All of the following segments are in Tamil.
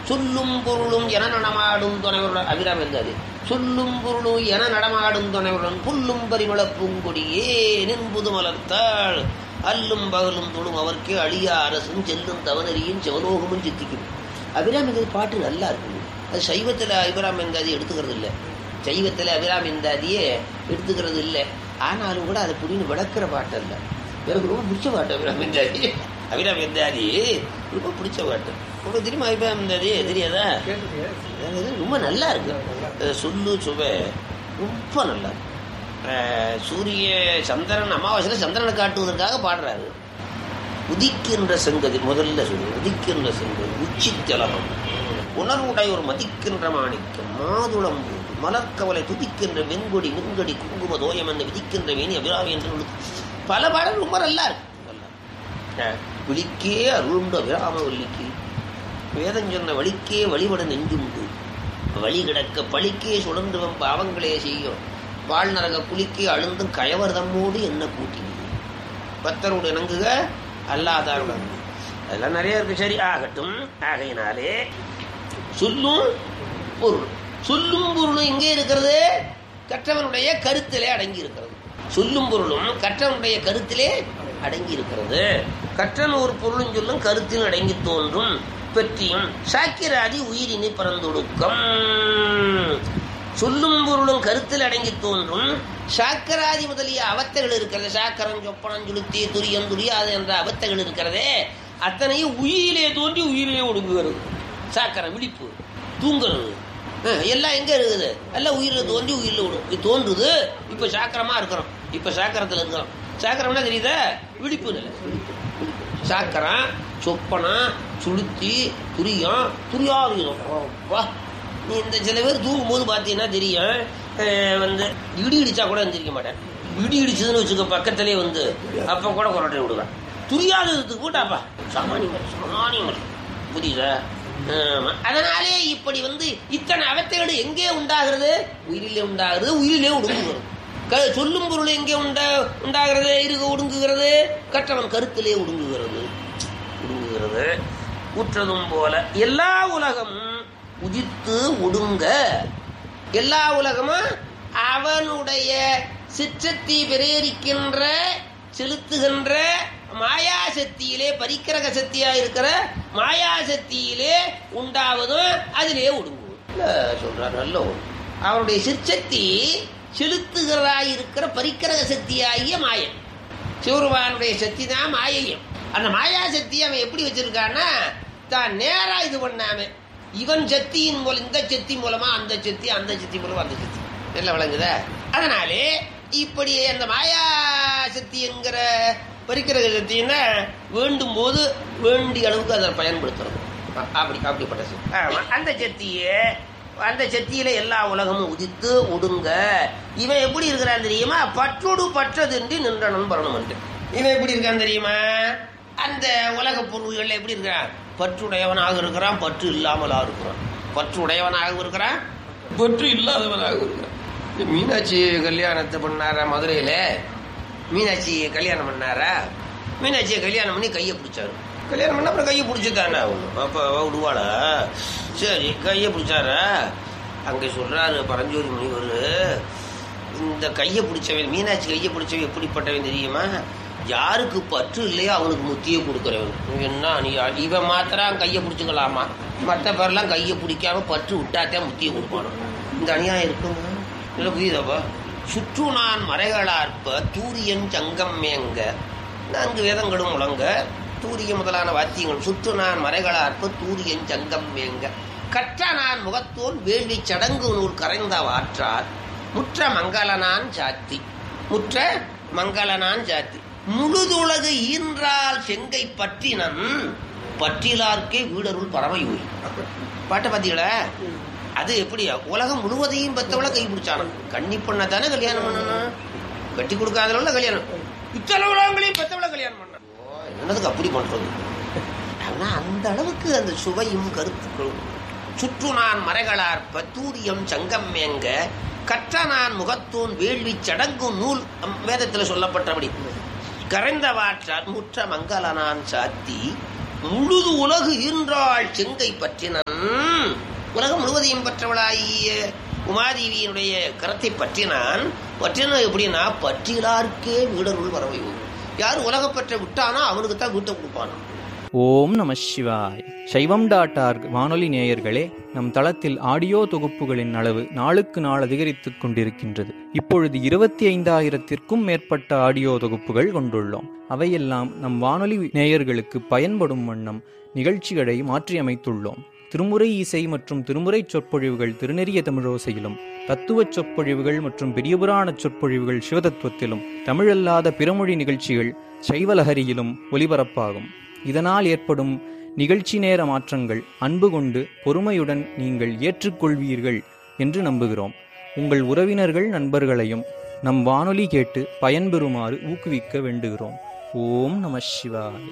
சொல்லும் பொருளும் என நடமாடும் துணைவருடன் அபிராம் இருந்தாரு சொல்லும் பொருளும் என நடமாடும் துணைவருடன் புல்லும் பரிமள பூங்கொடியே நின்புது மலர்த்தாள் அல்லும் பகலும் தொழும் அவர்க்கே அழியா அரசும் செல்லும் தவனரியும் செவலோகமும் சித்திக்கும் அபிராம் இந்த பாட்டு நல்லா இருக்கு அது சைவத்தில் அபிராம் இருந்தாதி எடுத்துக்கிறது இல்லை சைவத்தில் அபிராம் இருந்தாதியே எடுத்துக்கிறது இல்லை ஆனாலும் கூட அதை புரிந்து விளக்குற பாட்டு அல்ல எனக்கு ரொம்ப பிடிச்ச பாட்டு அபிராம் இருந்தாதி அபிராம் இருந்தாதி ரொம்ப பிடிச்ச பாட்டு உங்களுக்கு தெரியுமா அபிராம் இருந்தாதி தெரியாதா அது ரொம்ப நல்லா இருக்கு அது சொல்லு சுவை ரொம்ப நல்லா இருக்கு அஹ் சூரிய சந்திரன் அமாவாசையில் சந்திரனை காட்டுவதற்காக பாடுறாரு உதிக்கின்ற செங்கதி முதல்ல சொல்லு உதிக்கின்ற செங்கதி உச்சி திலகம் உணர்வுடையோர் மதிக்கின்ற மாணிக்கம் மாதுளம் மலர்கவலை துதிக்கின்ற வெண்கொடி மின்கொடி குங்கும தோயம் என்று விதிக்கின்ற வேணி அபிராமி என்று உள்ளது. பல பாடல் ரொம்ப நல்லா இருக்கு நல்லா இருக்கு. அஹ் விழிக்கே அருளுண்டு அபிராம வள்ளிக்கு வேதம் சொன்ன வழிக்கே வழிபட நெஞ்சுண்டு வழி கிடக்க பழிக்கே சுழன்றுவன் பாவங்களே செய்யும் வாழ்நரக குளிக்கே அழுந்தும் கயவர்தம்மோடு என்ன கூட்டினீங்க பக்தரோடு இணங்குக அல்லாதாருடன் அதெல்லாம் நிறைய இருக்கு சரி ஆகட்டும் ஆகையினாலே சொல்லும் பொருள் சொல்லும் பொருளும் எங்கே இருக்கிறது கற்றவனுடைய கருத்திலே அடங்கி இருக்கிறது சொல்லும் பொருளும் கற்றவனுடைய கருத்திலே அடங்கி இருக்கிறது கற்றன் ஒரு பொருளும் சொல்லும் கருத்தில் அடங்கி தோன்றும் பெற்றியும் சாக்கிராதி உயிரினை பரந்தொடுக்கம் சொல்லும் பொருளும் கருத்தில் அடங்கி தோன்றும் சாக்கராதி முதலிய அவத்தைகள் இருக்கிறது சாக்கரம் சொப்பனம் சுளுத்தி துரியம் துரியாது என்ற அவத்தைகள் இருக்கிறதே அத்தனையும் உயிரிலே தோன்றி உயிரிலே ஒடுங்குகிறது சாக்கரம் விழிப்பு தூங்குறது அஹ், எல்லாம் எங்க இருக்குது எல்லாம் உயிரில தோன்றி உயிரில விடும் இது தோன்றுது இப்ப சாக்கரமா இருக்கிறோம் இப்ப சாக்கரத்துல இருக்கிறோம் சாக்கரம்னா தெரியுதா விழிப்பு நிலை சாக்கரம் சொப்பனம் சுளுத்தி துரியம் துரியாவியம் வா நீ இந்த சில பேர் தூங்கும்போது பார்த்தீங்கன்னா தெரியும் அஹ் வந்து இடி இடிச்சா கூட எந்திரிக்க மாட்டேன் இடி இடிச்சதுன்னு வச்சுக்க பக்கத்திலே வந்து அப்ப கூட கொரட்டை விடுவேன் துரியாததுக்கு கூட்டாப்பா சாமானியம் சாமானியம் புரியுதா ஆமா. அதனாலே இப்படி வந்து இத்தனை அவத்தைகள் எங்கே உண்டாகிறது உயிரிலே உண்டாகிறது உயிரிலே ஒடுங்குகிறது க- சொல்லும் பொருள் எங்கே உண்டா உண்டாகிறது இருக ஒடுங்குகிறது கற்றவன் கருத்திலே ஒடுங்குகிறது ஒடுங்குகிறது உற்றதும் போல எல்லா உலகமும் உதித்து ஒடுங்க எல்லா உலகமும் அவனுடைய சிற்றத்தை பிரேரிக்கின்ற செலுத்துகின்ற மாயா சக்தியிலே பரிக்கிரக சக்தியா இருக்கிற மாயா சக்தியிலே உண்டாவதும் அதிலே ஒடுங்குவது இல்ல, சொல்றார் நல்ல ஒரு. அவனுடைய சிற்சக்தி செலுத்துகிறதாய் இருக்கிற பரிக்கிரக சக்தியாகிய மாயன் சிவருமானுடைய சக்தி தான் மாயையும் அந்த மாயா சக்தி அவன் எப்படி வச்சிருக்கான்னா தான் நேரா இது பண்ணாம இவன் சக்தியின் மூலம் இந்த சக்தி மூலமா அந்த சக்தி அந்த சக்தி மூலமா அந்த சக்தி நல்லா விளங்குதா அதனாலே இப்படி அந்த மாயா சக்தி என்கிற பரிக்கிரக சக்தின்னா வேண்டும் போது வேண்டிய அளவுக்கு அதை பயன்படுத்துறது அ- அப்படி அப்படிப்பட்ட சக்தி ஆமா, அந்த சக்தியே அந்த சக்தியில எல்லா உலகமும் உதித்து ஒடுங்க இவன் எப்படி இருக்கிறான் தெரியுமா பற்றோடு பற்றதின்றி நின்றனும் பரணும் இவன் எப்படி இருக்கான் தெரியுமா அந்த உலக பொருள்கள் எப்படி இருக்கிறான் பற்றுடையவனாக இருக்கிறான் பற்று இல்லாமலாக இருக்கிறான் பற்று உடையவனாக இருக்கிறான் பற்று இல்லாதவனாக இருக்கிறான் இந்த மீனாட்சி கல்யாணத்தை பண்ணாரா மதுரையில மீனாட்சி கல்யாணம் பண்ணாரா மீனாட்சியை கல்யாணம் பண்ணி கையை பிடிச்சாரு கல்யாணம் பண்ண அப்புறம் கையை பிடிச்சிதானே ஆகணும் அப்போ விடுவாளா சரி கையை பிடிச்சாரா அங்கே சொல்றாரு பரஞ்சோதி முனிவர் இந்த கையை பிடிச்சவன் மீனாட்சி கையை பிடிச்சவன் எப்படிப்பட்டவன் தெரியுமா யாருக்கு பற்று இல்லையோ அவனுக்கு முத்தியை கொடுக்குறவன் இவன் என்ன நீ இவன் மாத்திரம் கையை பிடிச்சிக்கலாமா மற்ற பேர்லாம் கையை பிடிக்காம பற்று விட்டாத்தான் முத்தியை கொடுப்பானோ இந்த அநியாயம் இருக்குங்க இல்லை புரியுதாப்பா சுற்று நான் மறைகளார்ப்ப தூரியன் சங்கம் மேங்க நான்கு வேதங்களும் முழங்க தூரிய முதலான வாத்தியங்கள் சுற்று நான் மறைகளார்ப்ப தூரியன் சங்கம் மேங்க கற்ற நான் முகத்தோன் வேள்வி சடங்கு நூல் கரைந்த வாற்றார் முற்ற மங்களனான் சாத்தி முற்ற மங்களனான் சாத்தி முழுதுலகு ஈன்றால் செங்கை பற்றினன் பற்றிலார்க்கே வீடருள் பரமயூரி பாட்டை பார்த்தீங்களா அது எப்படி உலகம் முழுவதையும் பெத்தவள கை பிடிச்சான கன்னி பண்ண தானே கல்யாணம் பண்ணணும் கட்டி கொடுக்காதவள கல்யாணம் இத்தனை உலகங்களையும் பெத்தவள கல்யாணம் பண்ண என்னதுக்கு அப்படி பண்றது ஆனா அந்த அளவுக்கு அந்த சுவையும் கருத்துக்களும் சுற்று நான் மறைகளார் பத்தூரியம் சங்கம் மேங்க கற்ற நான் முகத்தூன் வேள்வி சடங்கும் நூல் அம் வேதத்தில் சொல்லப்பட்டபடி கரைந்த வாற்றால் முற்ற மங்களனான் சாத்தி முழுது உலகு ஈன்றாள் செங்கை பற்றினன் உலகம் முழுவதையும் பற்றவளாகிய உமாதேவியினுடைய கரத்தை பற்றினான் பற்றின எப்படின்னா பற்றிலார்க்கே வீடருள் வரவை யார் உலகப்பற்ற விட்டானோ அவனுக்கு தான் வீட்டை கொடுப்பானோ ஓம் நம சிவாய் சைவம் டாட் ஆர்க் வானொலி நேயர்களே நம் தளத்தில் ஆடியோ தொகுப்புகளின் அளவு நாளுக்கு நாள் அதிகரித்துக் கொண்டிருக்கின்றது இப்பொழுது இருபத்தி ஐந்தாயிரத்திற்கும் மேற்பட்ட ஆடியோ தொகுப்புகள் கொண்டுள்ளோம் அவையெல்லாம் நம் வானொலி நேயர்களுக்கு பயன்படும் வண்ணம் நிகழ்ச்சிகளை மாற்றியமைத்துள்ளோம் திருமுறை இசை மற்றும் திருமுறை சொற்பொழிவுகள் திருநெறிய தமிழோசையிலும் தத்துவச் சொற்பொழிவுகள் மற்றும் பெரியபுராண சொற்பொழிவுகள் சிவதத்துவத்திலும் தமிழல்லாத பிறமொழி நிகழ்ச்சிகள் சைவலஹரியிலும் ஒலிபரப்பாகும் இதனால் ஏற்படும் நிகழ்ச்சி நேர மாற்றங்கள் அன்பு கொண்டு பொறுமையுடன் நீங்கள் ஏற்றுக்கொள்வீர்கள் என்று நம்புகிறோம் உங்கள் உறவினர்கள் நண்பர்களையும் நம் வானொலி கேட்டு பயன்பெறுமாறு ஊக்குவிக்க வேண்டுகிறோம் ஓம் நம சிவாய்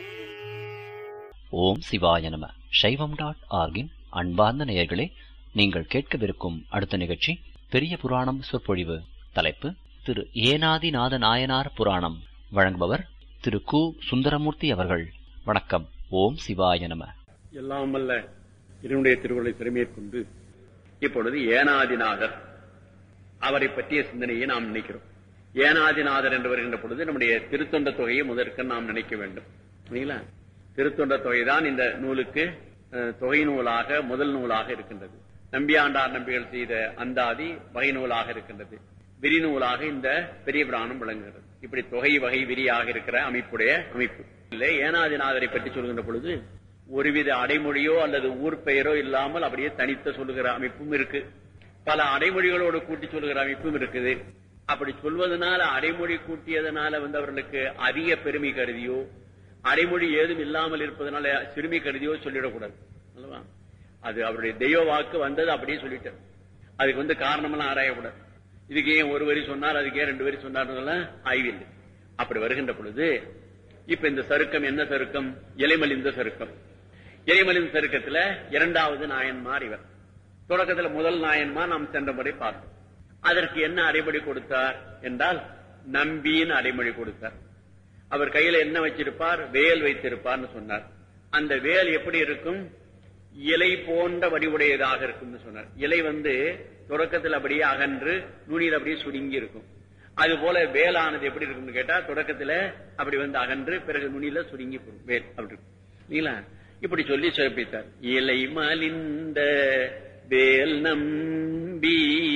ஓம் சிவாய நம சைவம் டாட் ஆர்கின் அன்பார்ந்த நேயர்களே நீங்கள் கேட்கவிருக்கும் அடுத்த நிகழ்ச்சி பெரிய புராணம் சொற்பொழிவு தலைப்பு திரு ஏனாதிநாத நாயனார் புராணம் வழங்குபவர் திரு கு சுந்தரமூர்த்தி அவர்கள் வணக்கம் ஓம் சிவாய நம எல்லாம் வல்ல இதனுடைய திருவுருளை திறமேற்கொண்டு இப்பொழுது ஏனாதிநாதர் அவரை பற்றிய சிந்தனையை நாம் நினைக்கிறோம் ஏனாதிநாதர் என்று வருகின்ற பொழுது நம்முடைய திருத்தொண்ட தொகையை முதற்க நாம் நினைக்க வேண்டும் சரிங்களா திருத்தொண்ட தொகை தான் இந்த நூலுக்கு அஹ், தொகை நூலாக முதல் நூலாக இருக்கின்றது நம்பியாண்டார் நம்பிகள் செய்த அந்தாதி வகை நூலாக இருக்கின்றது விரி நூலாக இந்த பெரிய பிராணம் விளங்குகிறது இப்படி தொகை வகை விரியாக இருக்கிற அமைப்புடைய அமைப்பு இல்லை ஏனாதிநாதரை பற்றி சொல்கின்ற பொழுது ஒருவித அடைமொழியோ அல்லது ஊர் பெயரோ இல்லாமல் அப்படியே தனித்த சொல்லுகிற அமைப்பும் இருக்கு பல அடைமொழிகளோடு கூட்டி சொல்லுகிற அமைப்பும் இருக்குது அப்படி சொல்வதனால அடைமொழி கூட்டியதனால வந்து அவர்களுக்கு அதிக பெருமை கருதியோ அடைமொழி ஏதும் இல்லாமல் இருப்பதனால சிறுமி கருதியோ சொல்லிடக்கூடாது அல்லவா அது அவருடைய தெய்வ வாக்கு வந்தது அப்படியே சொல்லிட்டார் அதுக்கு வந்து காரணமெல்லாம் ஆராயக்கூடாது இதுக்கு ஏன் ஒரு வரி சொன்னார் அதுக்கு ஏன் ரெண்டு வரி சொன்னார் ஆய்வில்லை அப்படி வருகின்ற பொழுது இப்ப இந்த சருக்கம் என்ன சருக்கம் இலைமலிந்த சருக்கம் இலைமலிந்த சருக்கத்துல இரண்டாவது நாயன்மார் இவர் தொடக்கத்துல முதல் நாயன்மார் நாம் சென்ற முறை பார்த்தோம் அதற்கு என்ன அடைமொழி கொடுத்தார் என்றால் நம்பின்னு அடைமொழி கொடுத்தார் அவர் கையில என்ன வச்சிருப்பார் வேல் வைத்திருப்பார்னு சொன்னார் அந்த வேல் எப்படி இருக்கும் இலை போன்ற வடிவுடையதாக இருக்கும்னு சொன்னார் இலை வந்து தொடக்கத்தில் அப்படியே அகன்று நுனியில் அப்படியே சுருங்கி இருக்கும் அது போல வேலானது எப்படி இருக்கும்னு கேட்டா தொடக்கத்துல அப்படி வந்து அகன்று பிறகு நுனியில சுருங்கி போகும் வேல் அப்படி இருக்கும் இல்லைங்களா இப்படி சொல்லி சிறப்பித்தார் இலை மலிந்த வேல் நம்பி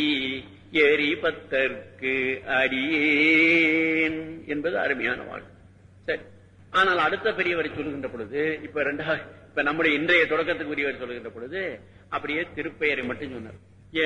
எரிபத்தற்கு அடியேன் என்பது அருமையான வாழ்க்கை சரி ஆனால் அடுத்த பெரியவர் சொல்லுகின்ற பொழுது இப்ப ரெண்டாவது இப்ப நம்முடைய இன்றைய தொடக்கத்துக்கு உரியவர் சொல்லுகின்ற பொழுது அப்படியே திருப்பெயரை மட்டும் சொன்னார்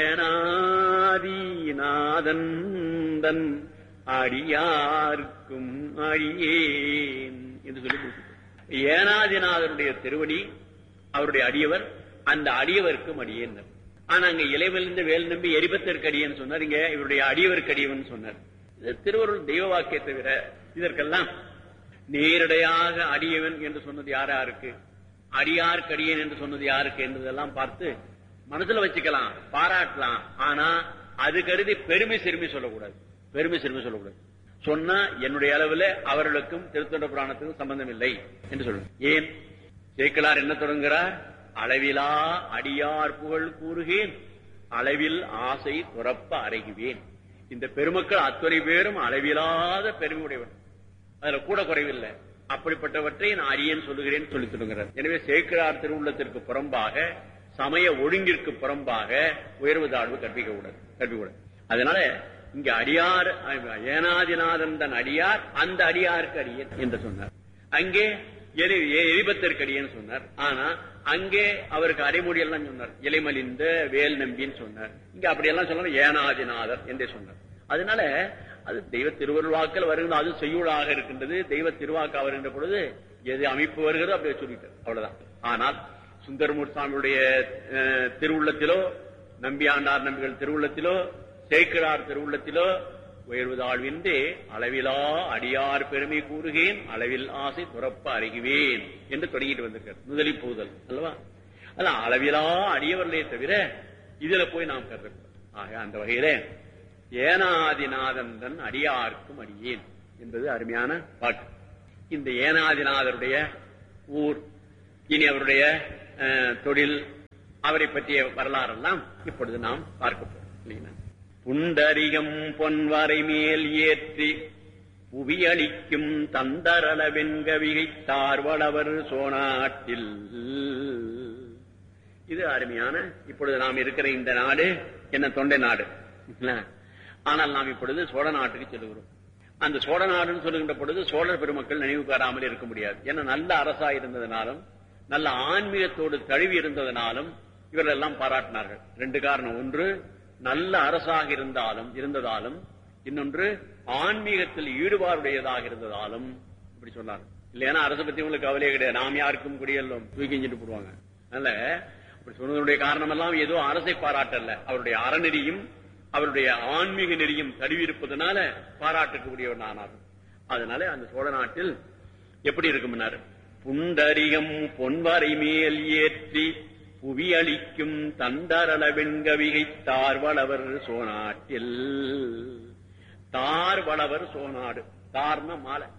ஏனாதிநாதன் தன் அடியார்க்கும் அடியேன் என்று சொல்லி கொடுத்தார். ஏனாதிநாதனுடைய திருவடி அவருடைய அடியவர் அந்த அடியவருக்கும் அடியேன் ஆனா அங்க இலைவெளிந்த வேல் நம்பி எரிபத்திற்கு அடியேன்னு சொன்னார் இங்க இவருடைய அடியவருக்கு அடியவன் சொன்னார் இது திருவருள் தெய்வ வாக்கிய தவிர இதற்கெல்லாம் நேரடியாக அடியவன் என்று சொன்னது யார் யாருக்கு அடியார்க்கு அடியேன் என்று சொன்னது யாருக்கு என்பதெல்லாம் பார்த்து மனசுல வச்சுக்கலாம் பாராட்டலாம் ஆனா அது கருதி பெருமை சிறுமி சொல்லக்கூடாது பெருமை சிறுமி சொல்லக்கூடாது சொன்னா என்னுடைய அளவுல அவர்களுக்கும் திருத்தொண்ட புராணத்துக்கும் சம்பந்தம் இல்லை என்று சொல்லணும் ஏன் சேக்கலார் என்ன தொடங்குகிறார் அளவிலா அடியார் புகழ் கூறுகேன் அளவில் ஆசை துறப்ப அறைகுவேன் இந்த பெருமக்கள் அத்துணை பேரும் அளவிலாத பெருமை உடையவர் அதுல கூட குறைவில்லை அப்படிப்பட்டவற்றை நான் அரியன் சொல்லுகிறேன் சொல்லி சொல்லுகிறார் எனவே சேக்கிரார் திருவுள்ளத்திற்கு புறம்பாக சமய ஒழுங்கிற்கு புறம்பாக உயர்வு தாழ்வு கற்பிக்க கூடாது கற்பிக்கூடாது அதனால இங்க அடியார் ஏனாதிநாதன் தன் அடியார் அந்த அடியாருக்கு அடியன் என்று சொன்னார் அங்கே எரி எரிபத்திற்கு அடியன்னு சொன்னார் ஆனா அங்கே அவருக்கு அடைமொழி எல்லாம் சொன்னார் இலைமலிந்த வேல் நம்பின்னு சொன்னார் இங்க அப்படியெல்லாம் சொல்லணும் ஏனாதிநாதர் என்றே சொன்னார் அதனால அது தெய்வ திருவருள்வாக்கள் வருகின்ற அது செய்யுளாக இருக்கின்றது தெய்வ திருவாக்கா வருகின்ற பொழுது எது அமைப்பு வருகிறதோ அப்படியே சொல்லிட்டார் அவ்வளவுதான் ஆனால் சுந்தரமூர் சுவாமியுடைய அஹ், திருவுள்ளத்திலோ நம்பியாண்டார் நம்பிகள் திருவுள்ளத்திலோ சேக்கிரார் திருவுள்ளத்திலோ உயர்வு தாழ்வின்றி அளவிலா அடியார் பெருமை கூறுகேன் அளவில் ஆசை துறப்ப அறிகுவேன் என்று தொடங்கிட்டு வந்திருக்கார் முதலி பூதல் அல்லவா அல்ல அளவிலா அடியவர்களே தவிர இதுல போய் நாம் கருதக்கூடாது ஆக அந்த வகையிலே ஏனாதிநாதன் தன் அடியார்க்கும் அடியேன் என்பது அருமையான பாட்டு இந்த ஏனாதிநாதருடைய ஊர் இனி அவருடைய அஹ், தொழில் அவரை பற்றிய வரலாறெல்லாம் இப்பொழுது நாம் பார்க்க போறோம் இல்லைங்களா? புண்டரிகம் பொன்வரை மேல் ஏற்றி புவியளிக்கும் தந்தரள வெண்கவிகை தார்வளவர் சோனாட்டில் இது அருமையான இப்பொழுது நாம் இருக்கிற இந்த நாடு என்ன தொண்டை நாடு இல்ல? ஆனால் நாம் இப்பொழுது சோழ நாட்டுக்கு செல்கிறோம் அந்த சோழ நாடுன்னு சொல்லுகின்ற பொழுது சோழர் பெருமக்கள் நினைவு பெறாமல் இருக்க முடியாது ஏன்னா நல்ல அரசா இருந்ததுனாலும் நல்ல ஆன்மீகத்தோடு தழுவி இருந்ததனாலும் இவர்கள் எல்லாம் பாராட்டினார்கள் ரெண்டு காரணம் ஒன்று நல்ல அரசாக இருந்தாலும் இருந்ததாலும் இன்னொன்று ஆன்மீகத்தில் ஈடுபாடுடையதாக இருந்ததாலும் இப்படி சொன்னார் இல்லைன்னா அரசை பத்தி உங்களுக்கு கவலையே கிடையாது நாம் யாருக்கும் குடியெல்லாம் தூக்கிஞ்சிட்டு போடுவாங்க அதனால அப்படி சொன்னதனுடைய காரணம் எல்லாம் ஏதோ அரசை பாராட்டல்ல அவருடைய அறநெறியும் அவருடைய ஆன்மீக நெறியும் தழுவி இருப்பதனால பாராட்டக்கூடியவர் ஆனார் அதனால அந்த சோழ நாட்டில் எப்படி இருக்கும்னாரு புண்டரிகம் பொன்வரை மேல் ஏற்றி புவியளிக்கும் தந்தரள வெண்கவிகை தார்வளவர் சோநாட்டில் தார்வளவர் சோநாடு தார்ன மாலை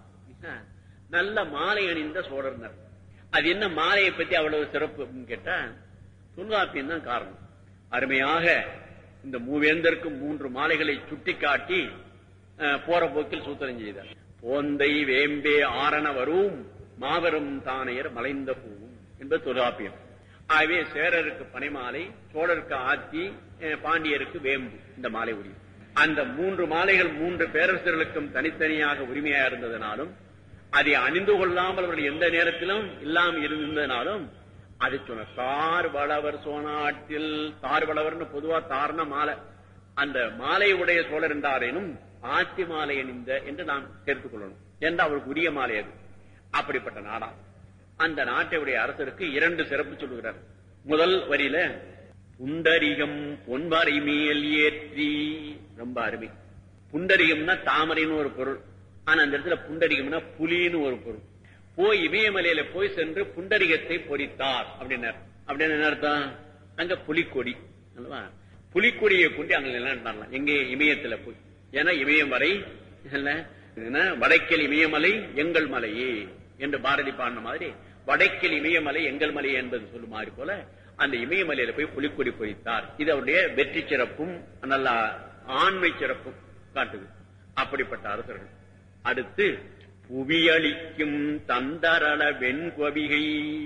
நல்ல மாலை அணிந்த சோழர்னர் அது என்ன மாலையை பத்தி அவ்வளவு சிறப்பு அப்படின்னு கேட்டா தொல்காப்பியம் தான் காரணம் அருமையாக இந்த மூவேந்தருக்கும் மூன்று மாலைகளை சுட்டிக்காட்டி அஹ், போற போக்கில் சூத்திரம் செய்தார் போந்தை வேம்பே ஆரண வரும் மாபெரும் தானையர் மலைந்த பூவும் என்பது தொல்காப்பியம் ஆகவே சேரருக்கு பனைமாலை சோழருக்கு ஆத்தி அஹ், பாண்டியருக்கு வேம்பு இந்த மாலை உரியும் அந்த மூன்று மாலைகள் மூன்று பேரரசர்களுக்கும் தனித்தனியாக உரிமையா இருந்ததனாலும் அதை அணிந்து கொள்ளாமல் அவர்கள் எந்த நேரத்திலும் இல்லாமல் இருந்ததனாலும் அதை சொன்ன தார் வளவர் சோனாட்டில் தார் வளவர்னு பொதுவா தார்ன மாலை அந்த மாலை உடைய சோழர் என்றாரேனும் ஆத்தி மாலை அணிந்த என்று நாம் சேர்த்துக் கொள்ளணும் என்று அவருக்கு உரிய மாலை அது அப்படிப்பட்ட நாடா அந்த நாட்டையுடைய அரசருக்கு இரண்டு சிறப்பு சொல்லுகிறார் முதல் வரியில புண்டரிகம் பொன்வரை மேல் ஏற்றி ரொம்ப அருமை புண்டரிகம்னா தாமரைன்னு ஒரு பொருள் ஆனா அந்த இடத்துல புண்டரிகம்னா புலின்னு ஒரு பொருள் போய் இமயமலையில போய் சென்று புண்டரிகத்தை பொறித்தார் அப்படின்னார் அப்படின்னு என்ன அர்த்தம் அங்க புலிக்கொடி அல்லவா புலிக்கொடியை கொண்டு அங்க நிலைநாட்டலாம் எங்கே இமயத்துல போய் ஏன்னா இமயம் வரை இல்ல என்ன, வடக்கில் இமயமலை எங்கள் மலையே என்று பாரதி பாடின மாதிரி வடக்கில் இமயமலை எங்கள் மலை என்பது சொல்லுமாறு போல அந்த இமயமலையில போய் புலிக்கொடி பொறித்தார் இது அவருடைய வெற்றி சிறப்பும் நல்ல ஆண்மை சிறப்பும் காட்டுது அப்படிப்பட்ட அரசர்கள் அடுத்து புவியளிக்கும் தந்தரள வெண்கொவிகை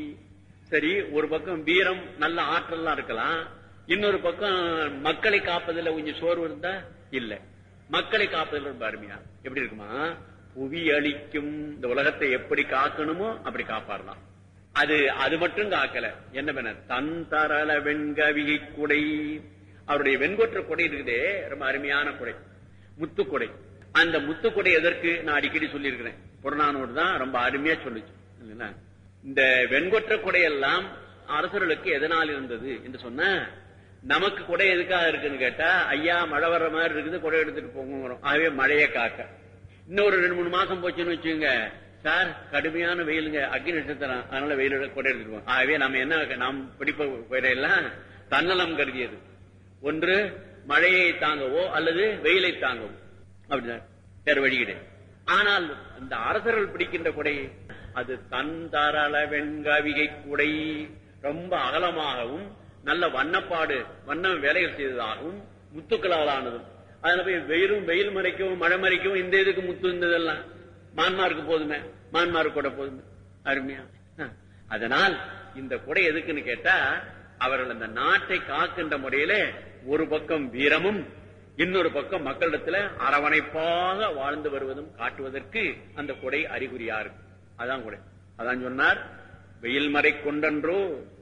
சரி ஒரு பக்கம் வீரம் நல்ல ஆற்றல்லாம் இருக்கலாம் இன்னொரு பக்கம் மக்களை காப்பதில் கொஞ்சம் சோர்வு இருந்தா இல்ல மக்களை காப்பதில் ரொம்ப அருமையா எப்படி இருக்குமா புவி அளிக்கும் இந்த உலகத்தை எப்படி காக்கணுமோ அப்படி காப்பாடலாம் அது அது மட்டும் காக்கல என்ன பண்ண தன் தரள வெண்கவிகை குடை அவருடைய வெண்கொற்ற கொடை இருக்குதே ரொம்ப அருமையான குடை முத்துக்குடை அந்த முத்துக்குடை எதற்கு நான் அடிக்கடி சொல்லியிருக்கிறேன் புறநானூறு தான் ரொம்ப அருமையா சொல்லுச்சு இல்லைங்களா? இந்த வெண்கொற்ற கொடையெல்லாம் அரசர்களுக்கு எதனால் இருந்தது என்று சொன்ன நமக்கு கொடை எதுக்காக இருக்குன்னு கேட்டா ஐயா மழை வர்ற மாதிரி இருக்குது கொடை எடுத்துட்டு போங்கிறோம் ஆகவே மழையை காக்க இன்னொரு ரெண்டு மூணு மாசம் போச்சுன்னு வச்சுங்க சார் கடுமையான வெயிலுங்க அக்னி நட்சத்திரம் அதனால வெயில் கொடை எடுத்துட்டு போவோம் ஆகவே நம்ம என்ன நாம் பிடிப்ப கொடையெல்லாம் தன்னலம் கருதியது ஒன்று மழையை தாங்கவோ அல்லது வெயிலை தாங்கவோ அப்படிதான் வேற வழி கிடையாது ஆனால் இந்த அரசர்கள் பிடிக்கின்ற கொடை அது தந்தரள வெண்கவிகை குடை ரொம்ப அகலமாகவும் நல்ல வண்ணப்பாடு வண்ண வேலைகள் செய்ததாகவும் முத்துக்களால் ஆனதும் அதுல போய் வெயிலும் வெயில் மறைக்கவும் மழை மறைக்கவும் இந்த இதுக்கு முத்து இருந்ததெல்லாம் மான்மாருக்கு போதுமே மான்மாருக்கு கூட போதுமே அருமையா அஹ். அதனால் இந்த கொடை எதுக்குன்னு கேட்டா அவர்கள் அந்த நாட்டை காக்கின்ற முறையில ஒரு பக்கம் வீரமும் இன்னொரு பக்கம் மக்களிடத்துல அரவணைப்பாக வாழ்ந்து வருவதும் காட்டுவதற்கு அந்த கொடை அறிகுறியா இருக்கு அதான் கொடை அதான் சொன்னார் வெயில் மறை கொண்டன்றோ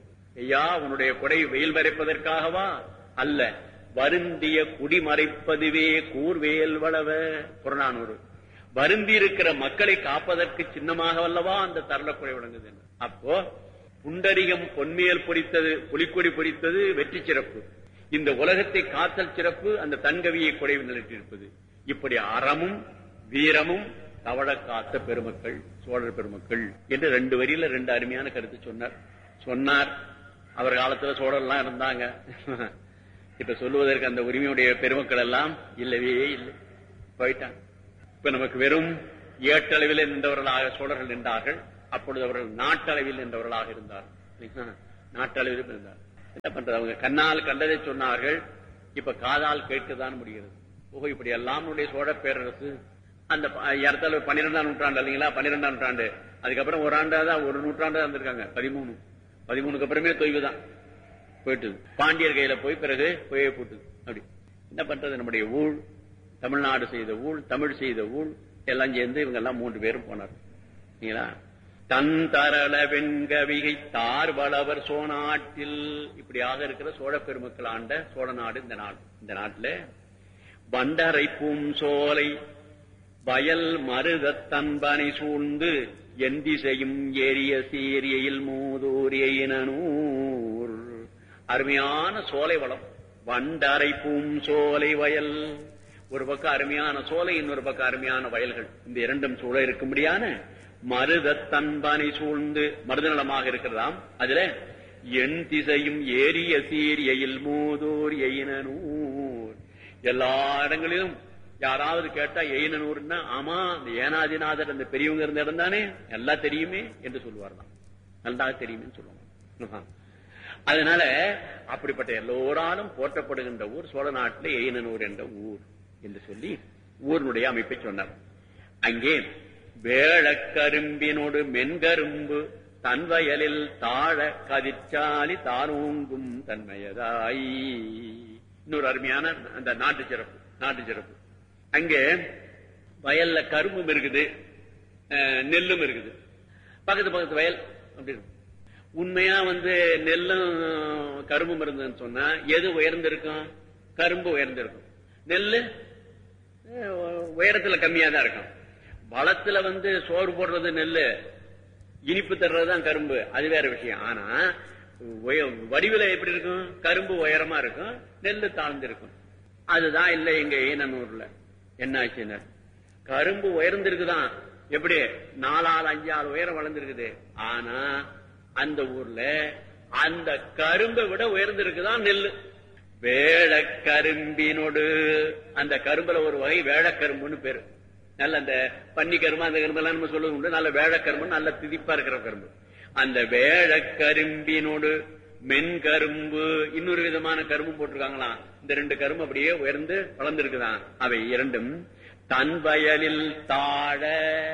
ஐயா உன்னுடைய கொடை வெயில் மறைப்பதற்காகவா அல்ல வருந்திய குடி மறைப்பதுவே கூர்வேல் வளவ புறநானூறு வருந்தி இருக்கிற மக்களை காப்பதற்கு சின்னமாக வல்லவா அந்த தரலக்குறை விளங்குது என்று. அப்போ புண்டரிகம் பொன்மையல் பொறித்தது புலிக்கொடி பொறித்தது வெற்றி சிறப்பு இந்த உலகத்தை காத்தல் சிறப்பு அந்த தன்கவியை குறைவு நிலைத்திருப்பது இப்படி அறமும் வீரமும் தவழ காத்த பெருமக்கள் சோழர் பெருமக்கள் என்று ரெண்டு வரியில ரெண்டு அருமையான கருத்து சொன்னார் சொன்னார் அவர் காலத்துல சோழர்லாம் இருந்தாங்க இப்ப சொல்லுவதற்கு அந்த உரிமையுடைய பெருமக்கள் எல்லாம் இல்லவே இல்லை போயிட்டாங்க இப்ப நமக்கு வெறும் ஏட்டளவில் நின்றவர்களாக சோழர்கள் நின்றார்கள் அப்பொழுது அவர்கள் நாட்டளவில் என்றவர்களாக இருந்தார் இல்லைங்களா? நாட்டளவில் இருந்தார் என்ன பண்றது அவங்க கண்ணால் கண்டதை சொன்னார்கள் இப்ப காதால் கேட்கத்தான் முடிகிறது ஓஹோ இப்படி எல்லாம் நம்முடைய சோழ பேரரசு அந்த ப- ஏறத்தாழ பன்னிரெண்டாம் நூற்றாண்டு இல்லைங்களா பன்னிரெண்டாம் நூற்றாண்டு அதுக்கப்புறம் ஒரு ஆண்டா தான் ஒரு நூற்றாண்டா இருந்திருக்காங்க பதிமூணு பதிமூணுக்கு அப்புறமே தொய்வு தான் போயிட்டு பாண்டியர் கையில போய் பிறகு போயே போட்டு அப்படி என்ன பண்றது நம்முடைய ஊழ் தமிழ்நாடு செய்த ஊழ் தமிழ் செய்த ஊழ் எல்லாம் சேர்ந்து இவங்க எல்லாம் மூன்று பேரும் போனார் சரிங்களா தன் தரள வெண்கவிகை தார் வளவர் சோநாட்டில் இப்படியாக இருக்கிற சோழ பெருமக்கள் ஆண்ட சோழ நாடு இந்த நாடு இந்த நாட்டுல வண்டரை பூம் சோலை வயல் மருதத் தன்பனை சூழ்ந்து என் திசையும் ஏரிய சீரியையில் மூதூரியனூர் அருமையான சோலை வளம் வண்டரை பூம் சோலை வயல் ஒரு பக்கம் அருமையான சோலை இன்னொரு பக்கம் அருமையான வயல்கள் இந்த இரண்டும் சூழ இருக்கும்படியான மருதத் தன்பனை சூழ்ந்து மருதநலமாக இருக்கிறதாம் அதுல என் திசையும் ஏரிய சீரியையில் மூதூர் எயினூர் எல்லா இடங்களிலும் யாராவது கேட்டா எயினூர்னா ஆமா அந்த ஏனாதிநாதர் அந்த பெரியவங்க இருந்த இடம் தானே எல்லாம் தெரியுமே என்று சொல்லுவார்தான் நன்றாக தெரியுமே சொல்லுவாங்க அதனால அப்படிப்பட்ட எல்லோராலும் போற்றப்படுகின்ற ஊர் சோழ நாட்டில் எயினூர் என்ற ஊர் என்று சொல்லி ஊரினுடைய அமைப்பை சொன்னார் அங்கே வேளக்கரும்பினோடு மென்கரும்பு தன் வயலில் தாழ கதிர்ச்சாலி தானூங்கும் தன்மையதாய் இன்னொரு அருமையான அந்த நாட்டு சிறப்பு நாட்டு சிறப்பு அங்கே வயல்ல கரும்பும் இருக்குது அஹ், நெல்லும் இருக்குது பக்கத்து பக்கத்து வயல் அப்படி இருக்கும் உண்மையா வந்து நெல்லும் கரும்பும் இருந்ததுன்னு சொன்னா எது உயர்ந்திருக்கும் கரும்பு உயர்ந்திருக்கும் நெல்லு அஹ், உயரத்துல கம்மியா தான் இருக்கும் வளத்துல வந்து சோறு போடுறது நெல்லு இனிப்பு தர்றதுதான் கரும்பு அது வேற விஷயம் ஆனா உய- வடிவில எப்படி இருக்கும் கரும்பு உயரமா இருக்கும் நெல்லு தாழ்ந்து இருக்கும் அதுதான் இல்ல எங்க ஏனனூர்ல என்ன ஆச்சுன்னு கரும்பு உயர்ந்திருக்குதான் எப்படி நாலாள் அஞ்சாள் உயரம் வளர்ந்திருக்குது ஆனா அந்த ஊர்ல அந்த கரும்பை விட உயர்ந்திருக்குதான் நெல்லு வேளக்கரும்பினோடு அந்த கரும்புல ஒரு வகை வேளக்கரும்புன்னு பேரு நல்ல அந்த பன்னி கரும்பு அந்த கரும்பு எல்லாம் நம்ம சொல்லுவது உண்டு நல்ல வேளக்கரும்பு நல்ல திதிப்பா இருக்கிற கரும்பு அந்த வேளக்கரும்பினோடு மென்கரும்பு இன்னொரு விதமான கரும்பு போட்டிருக்காங்களாம் இந்த ரெண்டு கரும்பு அப்படியே உயர்ந்து வளர்ந்திருக்குதான் அவை இரண்டும் தன் வயலில் தாழ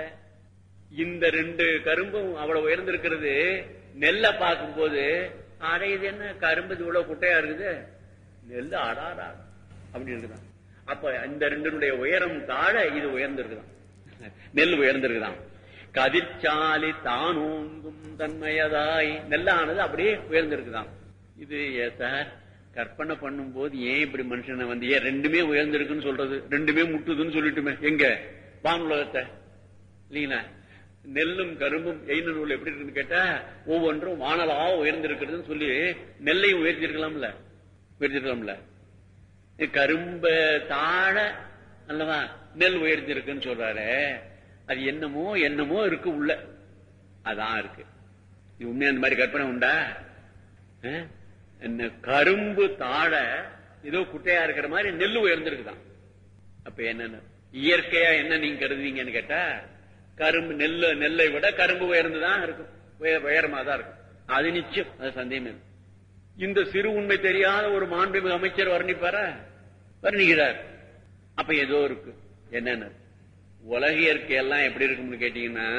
இந்த ரெண்டு கரும்பும் அவ்வளவு உயர்ந்திருக்கிறது நெல்லை பார்க்கும்போது அட இது என்ன கரும்பு இது இவ்வளவு குட்டையா இருக்குது நெல் அடாரா அப்படி இருக்குதான் அப்ப இந்த ரெண்டினுடைய உயரம் தாழ இது உயர்ந்திருக்குதான் நெல் உயர்ந்திருக்குதான் கதிர்ச்சாலி தானோங்கும் தன்மையதாய் நெல்லானது அப்படியே உயர்ந்திருக்குதாம் இது ஏ சார் கற்பனை பண்ணும் போது ஏன் இப்படி மனுஷனை வந்து ஏன் ரெண்டுமே உயர்ந்திருக்குன்னு சொல்றது ரெண்டுமே முட்டுதுன்னு சொல்லிட்டுமே எங்க வானுலகத்தை இல்லீங்களா நெல்லும் கரும்பும் எய்ன நூல் எப்படி இருக்குன்னு கேட்டா ஒவ்வொன்றும் வானலா உயர்ந்திருக்கிறதுன்னு சொல்லி நெல்லையும் உயர்த்திருக்கலாம்ல உயர்த்திருக்கலாம்ல கரும்ப தாழ அல்லவா நெல் உயர்த்தி இருக்குன்னு சொல்றாரு அது என்னமோ என்னமோ இருக்கு உள்ள அதான் இருக்கு இது உண்மையா அந்த மாதிரி கற்பனை உண்டா அஹ்? என்ன கரும்பு தாழ ஏதோ குட்டையா இருக்கிற மாதிரி நெல் உயர்ந்திருக்குதான் அப்ப என்னன்னு இயற்கையா என்ன நீங்க கருதுவீங்கன்னு கேட்டா கரும்பு நெல்லு நெல்லை விட கரும்பு உயர்ந்துதான் இருக்கும் உய- உயரமா தான் இருக்கும் அது நிச்சயம் அது சந்தேகம் இல்லை. இந்த சிறு உண்மை தெரியாத ஒரு மாண்புமிகு அமைச்சர் வர்ணிப்பார வர்ணிக்கிறார் அப்ப ஏதோ இருக்கு என்னன்னு உலக இயற்கை எல்லாம் எப்படி இருக்கும்னு கேட்டீங்கன்னா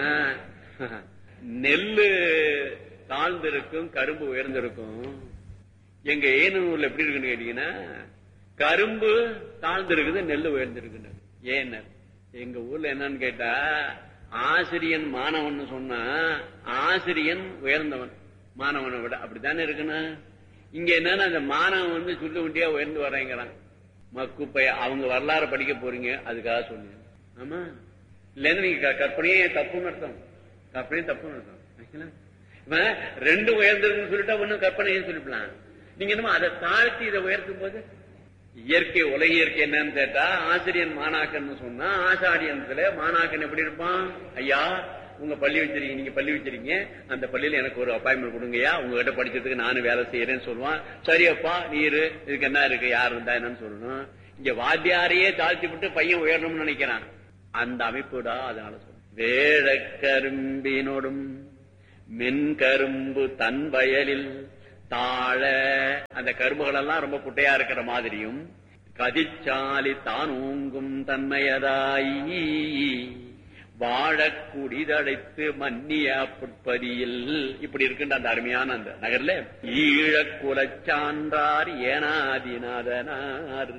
நெல்லு தாழ்ந்திருக்கும் கரும்பு உயர்ந்திருக்கும் எங்க ஏனூர்ல எப்படி இருக்குன்னு கேட்டீங்கன்னா கரும்பு தாழ்ந்திருக்குது நெல்லு உயர்ந்திருக்குன்னு ஏன் எங்க ஊர்ல என்னன்னு கேட்டா ஆசிரியன் மாணவன் சொன்னா ஆசிரியன் உயர்ந்தவன் மாணவனை விட அப்படித்தானே இருக்கணும் இங்க என்னன்னா அந்த மாணவன் வந்து சுட்டு குட்டியா உயர்ந்து வர்றேங்கிறான் மக்குப்பை அவங்க வரலாறு படிக்க போறீங்க அதுக்காக சொன்னீங்க ஆமா இல்லன்னு நீங்க க- கற்பனையே தப்புன்னு அர்த்தம் கற்பனையே தப்புன்னு அர்த்தம் ஆச்சுங்களா? இவன் ரெண்டு உயர்ந்திருக்குன்னு சொல்லிட்டா ஒண்ணும் கற்பனையே சொல்லிக்கலாம் நீங்க என்னமோ அதை தாழ்த்தி இதை உயர்த்தும் போது இயற்கை உலக இயற்கை என்னன்னு கேட்டா ஆசிரியன் மாணாக்கன் சொன்னா ஆசாரியன்ல மாணாக்கன் எப்படி இருப்பான் ஐயா உங்க பள்ளி வச்சிருக்கீங்க நீங்க பள்ளி வச்சிருக்கீங்க அந்த பள்ளியில எனக்கு ஒரு அப்பாயின்மெண்ட் கொடுங்கய்யா உங்ககிட்ட படிக்கிறதுக்கு நானும் வேலை செய்யறேன்னு சொல்லுவான் சரி அப்பா நீ இரு இதுக்கு என்ன இருக்கு யார் இருந்தா என்னன்னு சொல்லணும் இங்க வாத்தியாரையே தாழ்த்தி விட்டு பையன் உயரணும்னு நினைக்கிறான் அந்த அமைப்புடா அதனால சொல்றேன் வேழக்கரும்பினோடும் மென்கரும்பு தன் வயலில் தாழ அந்த கரும்புகள் எல்லாம் ரொம்ப குட்டையா இருக்கிற மாதிரியும் கதிச்சாலி தான் ஊங்கும் தன்மையதாயி வாழக் குடிதடைத்து மன்னிய புட்பதியில் இப்படி இருக்கின்ற அந்த அருமையான அந்த நகர்ல ஈழக் குலச்சான்றார் ஏனாதிநாதனார்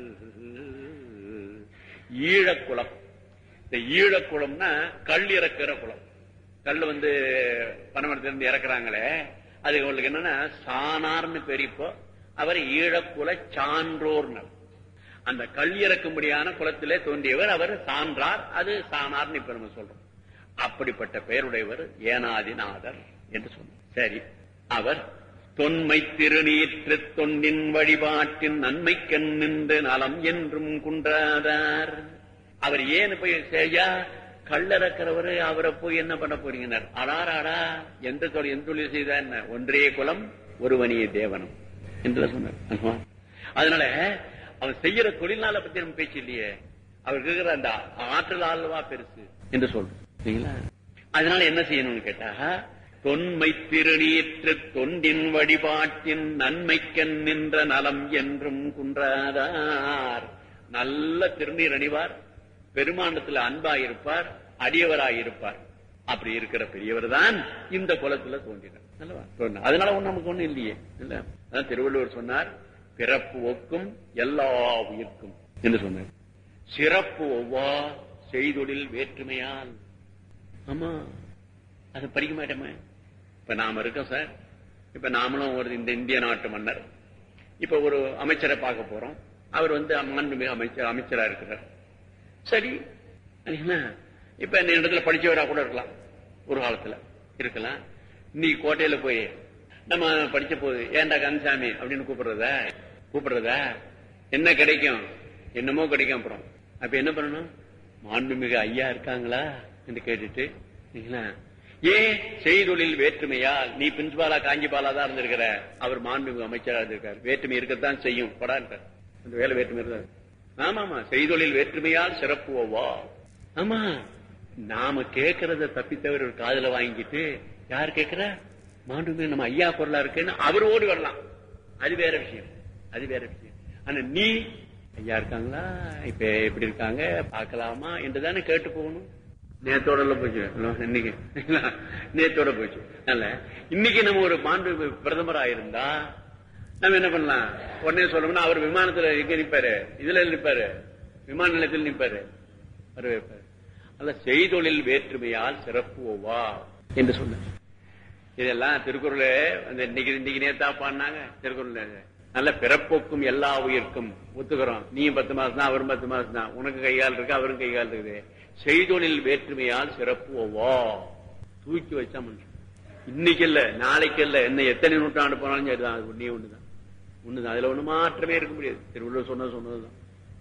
ஈழக்குளம் இந்த ஈழக்குளம்னா கல் இறக்குற குளம் கல் வந்து பனமரத்திலிருந்து இறக்குறாங்களே அது உங்களுக்கு என்னன்னா சானார்னு பேர் இப்போ அவர் ஈழக்குல சான்றோர்னர் அந்த கல் இறக்கும்படியான குளத்திலே தோன்றியவர் அவர் சான்றார் அது சானார்னு இப்ப நம்ம சொல்றோம் அப்படிப்பட்ட பெயருடையவர் ஏனாதிநாதர் என்று சொன்னார் சரி அவர் தொன்மை திருநீற்று தொண்டின் வழிபாட்டின் நன்மைக்கண் நின்று நலம் என்றும் குன்றாதார் அவர் ஏன் போய் செய்யா கல்லறக்கிறவரு அவரை போய் என்ன பண்ண போறீங்கன்னார் அடாராடா எந்த தொழில் எந்த தொழில் செய்தா என்ன ஒன்றே குலம் ஒருவனிய தேவனம் என்று சொன்னார் அதனால அவன் செய்யற தொழில்நாள பத்தி நம்ம பேச்சு இல்லையே அவர் இருக்கிற அந்த ஆற்றல் ஆழ்வா பெருசு என்று சொல்றோம் சரிங்களா அதனால என்ன செய்யணும்னு கேட்டா தொன்மை திருநீற்று தொண்டின் வழிபாட்டின் நன்மைக்கண் நின்ற நலம் என்றும் குன்றாதார் நல்ல திருநீர் அணிவார் பெருமாண்டத்துல அன்பாயிருப்பார் அடியவராயிருப்பார் அப்படி இருக்கிற பெரியவர் தான் இந்த குலத்துல தோன்றினார் அல்லவா? தோன்றினார். அதனால ஒண்ணு நமக்கு ஒண்ணு இல்லையே இல்ல அதான் திருவள்ளுவர் சொன்னார் பிறப்பு ஒக்கும் எல்லா உயிர்க்கும் என்று சொன்னார் சிறப்பு ஒவ்வா செய்தொழில் வேற்றுமையால் ஆமா அது படிக்க மாட்டோமே இப்ப நாம இருக்கோம் சார் இப்ப நாமளும் ஒரு இந்த இந்திய நாட்டு மன்னர் இப்ப ஒரு அமைச்சரை பார்க்க போறோம் அவர் வந்து மாண்புமிகு அமைச்சர் அமைச்சரா இருக்கிறார் சரி என்ன இப்ப இந்த இடத்துல படிச்சவரா கூட இருக்கலாம் ஒரு காலத்துல இருக்கலாம் நீ கோட்டையில போய் நம்ம படிச்ச போது ஏன்டா கந்தசாமி அப்படின்னு கூப்பிடுறதா கூப்பிடுறதா என்ன கிடைக்கும் என்னமோ கிடைக்கும் அப்புறம் அப்ப என்ன பண்ணணும் மாண்புமிகு ஐயா இருக்காங்களா என்று கேட்டுட்டு சரிங்களா? ஏன் செய்தொழில் வேற்றுமையால் நீ பிரின்சிபாலா காஞ்சிபாலா தான் இருந்திருக்கிற அவர் மாண்புமிகு அமைச்சரா இருந்திருக்கார் வேற்றுமை இருக்கத்தான் செய்யும் படான்ட்டார் அந்த வேலை வேற்றுமை இருந்தார் ஆமா ஆமா செய்தொழில் வேற்றுமையால் சிறப்பு ஓவா ஆமா நாம கேட்கறத தப்பித்தவர் ஒரு காதுல வாங்கிட்டு யார் கேட்கிற மாண்புமிகு நம்ம ஐயா பொருளா இருக்குன்னு அவர் ஓடி வரலாம் அது வேற விஷயம் அது வேற விஷயம் ஆனா நீ ஐயா இருக்காங்களா இப்ப எப்படி இருக்காங்க பார்க்கலாமா என்றுதானே கேட்டு போகணும் நேத்தோட எல்லாம் போச்சு இல்ல, இன்னைக்கு நேத்தோட போச்சு நல்ல இன்னைக்கு நம்ம ஒரு மாண்பு பிரதமரா இருந்தா நம்ம என்ன பண்ணலாம் உடனே சொல்லணும்னா அவர் விமானத்துல எங்க நிப்பாரு இதுல நிப்பாரு விமான நிலையத்தில் நிப்பாரு வரவேற்பாரு அல்ல செய்தொழில் வேற்றுமையால் சிறப்பு ஓவா என்று சொன்னார் இதெல்லாம் திருக்குறள் அந்த இன்னைக்கு இன்னைக்கு நேத்தா பாடினாங்க திருக்குறள் நல்ல பிறப்போக்கும் எல்லா உயிர்க்கும் ஒத்துக்கிறோம் நீயும் பத்து மாசம் தான் அவரும் பத்து மாசம் தான் உனக்கு கைகால் இருக்கு அவரும் கைகால் இருக்குது செய்தொழில் வேற்றுமையால் சிறப்பு ஓவா தூக்கி வச்சா மனுஷன் இன்னைக்கு இல்ல நாளைக்கு இல்ல என்ன எத்தனை நூற்றாண்டு போனாலும் சரிதான் அது ஒண்ணே ஒண்ணுதான் ஒண்ணுதான் அதுல ஒண்ணு மாற்றமே இருக்க முடியாது திருவள்ளுவர் சொன்னது சொன்னதுதான்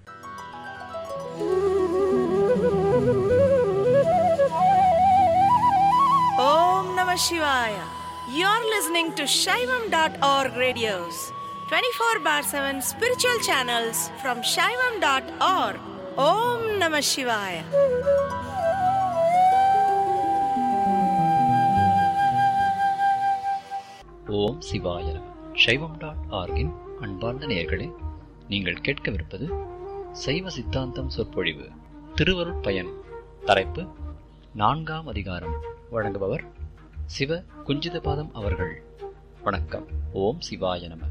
Om Namah Shivaya. You're listening to Shaivam.org radios, 24 bar 7 spiritual channels from Shaivam.org. Om Namah Shivaya. ஓம் சிவாய நம சைவம் டாட் ஆர்கின் அன்பார்ந்த நேயர்களே நீங்கள் கேட்கவிருப்பது சைவ சித்தாந்தம் சொற்பொழிவு திருவருட் பயன் தலைப்பு நான்காம் அதிகாரம் வழங்குபவர் சிவ குஞ்சிதபாதம் அவர்கள் வணக்கம் ஓம் சிவாய நம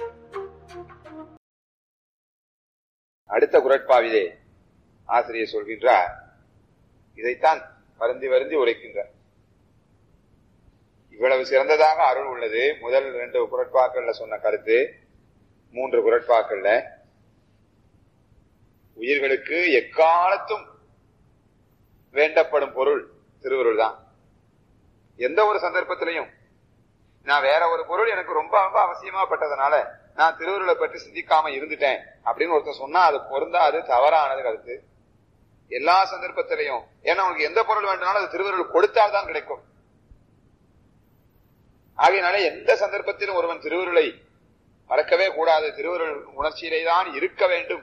அடுத்த குரட்பாவிலே ஆசிரியர் சொல்கின்றார் இதைத்தான் வருந்தி வருந்தி உரைக்கின்றார் இவ்வளவு சிறந்ததாக அருள் உள்ளது முதல் ரெண்டு குரட்பாக்கள்ல சொன்ன கருத்து மூன்று குரட்பாக்கள்ல உயிர்களுக்கு எக்காலத்தும் வேண்டப்படும் பொருள் திருவருள் தான் எந்த ஒரு சந்தர்ப்பத்திலையும் நான் வேற ஒரு பொருள் எனக்கு ரொம்ப ரொம்ப அவசியமா பட்டதுனால நான் திருவருளை பற்றி சிந்திக்காம இருந்துட்டேன் அப்படின்னு ஒருத்தன் சொன்னா அது பொருந்தாது தவறானது கருத்து எல்லா சந்தர்ப்பத்திலையும் ஏன்னா உனக்கு எந்த பொருள் வேண்டும்னாலும் அது திருவருள் கொடுத்தால்தான் கிடைக்கும் ஆகையினால எந்த சந்தர்ப்பத்திலும் ஒருவன் திருவருளை மறக்கவே கூடாது திருவருள் உணர்ச்சியிலே தான் இருக்க வேண்டும்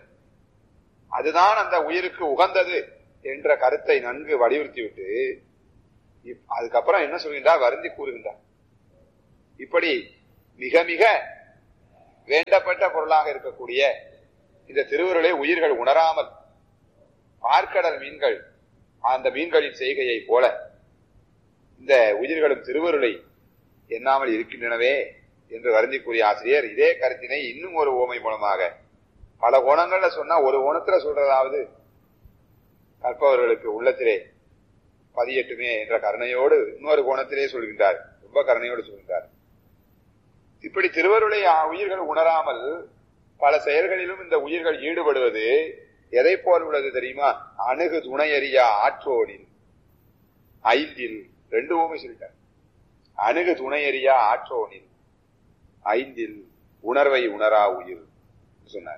அதுதான் அந்த உயிருக்கு உகந்தது என்ற கருத்தை நன்கு வலியுறுத்திவிட்டு இப்- அதுக்கப்புறம் என்ன சொல்கின்றார் வருந்தி கூறுகின்றார் இப்படி மிக மிக வேண்டப்பட்ட பொருளாக இருக்கக்கூடிய இந்த திருவுருளை உயிர்கள் உணராமல் பார்க்கடல் மீன்கள் அந்த மீன்களின் செய்கையை போல இந்த உயிர்களும் திருவருளை எண்ணாமல் இருக்கின்றனவே என்று வருந்தி கூறிய ஆசிரியர் இதே கருத்தினை இன்னும் ஒரு ஓமை மூலமாக பல கோணங்கள்ல சொன்னா ஒரு கோணத்துல சொல்றதாவது கற்பவர்களுக்கு உள்ளத்திலே பதியட்டுமே என்ற கருணையோடு இன்னொரு கோணத்திலே சொல்கின்றார் ரொம்ப கருணையோடு சொல்கின்றார் இப்படி திருவருளை ஆ- உயிர்கள் உணராமல் பல செயல்களிலும் இந்த உயிர்கள் ஈடுபடுவது எதை போல் உள்ளது தெரியுமா அணுகு துணையறியா ஆற்றோடில் ஐந்தில் ரெண்டு ஓமை சொல்லிட்டார் அணுகு துணையறியா ஆற்றோனில் ஐந்தில் உணர்வை உணரா உயிர் சொன்னார்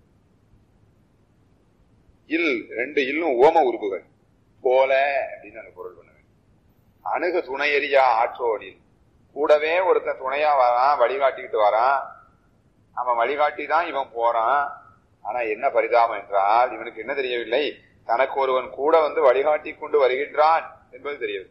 இல் ரெண்டு இல்லும் ஓம உருபுகள் போல அப்படின்னு அந்த பொருள் பண்ணுவேன் அணுகு துணையறியா ஆற்றோனில் கூடவே ஒருத்தன் துணையா வரான் வழிகாட்டிக்கிட்டு வரான் அவன் வழிகாட்டி தான் இவன் போறான் ஆனா என்ன பரிதாபம் என்றால் இவனுக்கு என்ன தெரியவில்லை தனக்கு ஒருவன் கூட வந்து வழிகாட்டி கொண்டு வருகின்றான் என்பது தெரியவில்லை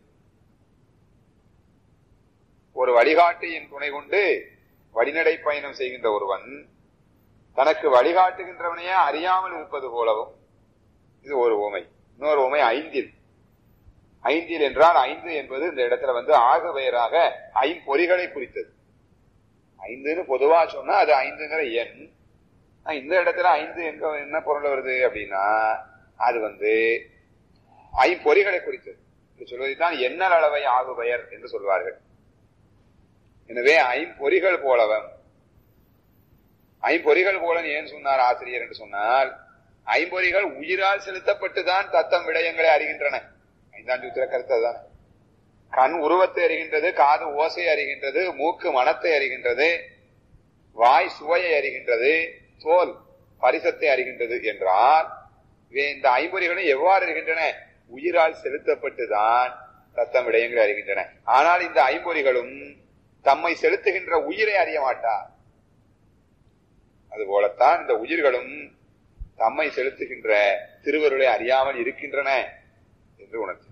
ஒரு வழிகாட்டியின் துணை கொண்டு வழிநடை பயணம் செய்கின்ற ஒருவன் தனக்கு வழிகாட்டுகின்றவனையே அறியாமல் இருப்பது போலவும் இது ஒரு உமை இன்னொரு உமை ஐந்தில் ஐந்தில் என்றால் ஐந்து என்பது இந்த இடத்துல வந்து ஆகு பெயராக ஐம்பொறிகளை குறித்தது ஐந்துன்னு பொதுவா சொன்னா அது ஐந்துங்கிற எண் ஆனா இந்த இடத்துல ஐந்து எங்க என்ன பொருள் வருது அப்படின்னா அது வந்து ஐம்பொறிகளை குறித்தது இது சொல்வதைத்தான் எண்ணல் அளவை ஆகு பெயர் என்று சொல்வார்கள் எனவே ஐம்பொறிகள் போலவன் ஐம்பொறிகள் போலன் ஏன் சொன்னார் ஆசிரியர் என்று சொன்னால் ஐம்பொறிகள் உயிரால் செலுத்தப்பட்டுதான் தத்தம் விடயங்களை அறிகின்றன ஐந்தாம் சூத்திர கருத்து அதுதான் கண் உருவத்தை அறிகின்றது காது ஓசை அறிகின்றது மூக்கு மனத்தை அறிகின்றது வாய் சுவையை அறிகின்றது தோல் பரிசத்தை அறிகின்றது என்றால் இவை இந்த ஐம்பொறிகளும் எவ்வாறு இருக்கின்றன உயிரால் செலுத்தப்பட்டுதான் தத்தம் விடயங்களை அறிகின்றன ஆனால் இந்த ஐம்பொறிகளும் தம்மை செலுத்துகின்ற உயிரை அறிய மாட்டார் அதுபோலத்தான் இந்த உயிர்களும் தம்மை செலுத்துகின்ற திருவருளை அறியாமல் இருக்கின்றன என்று உணர்த்தினார்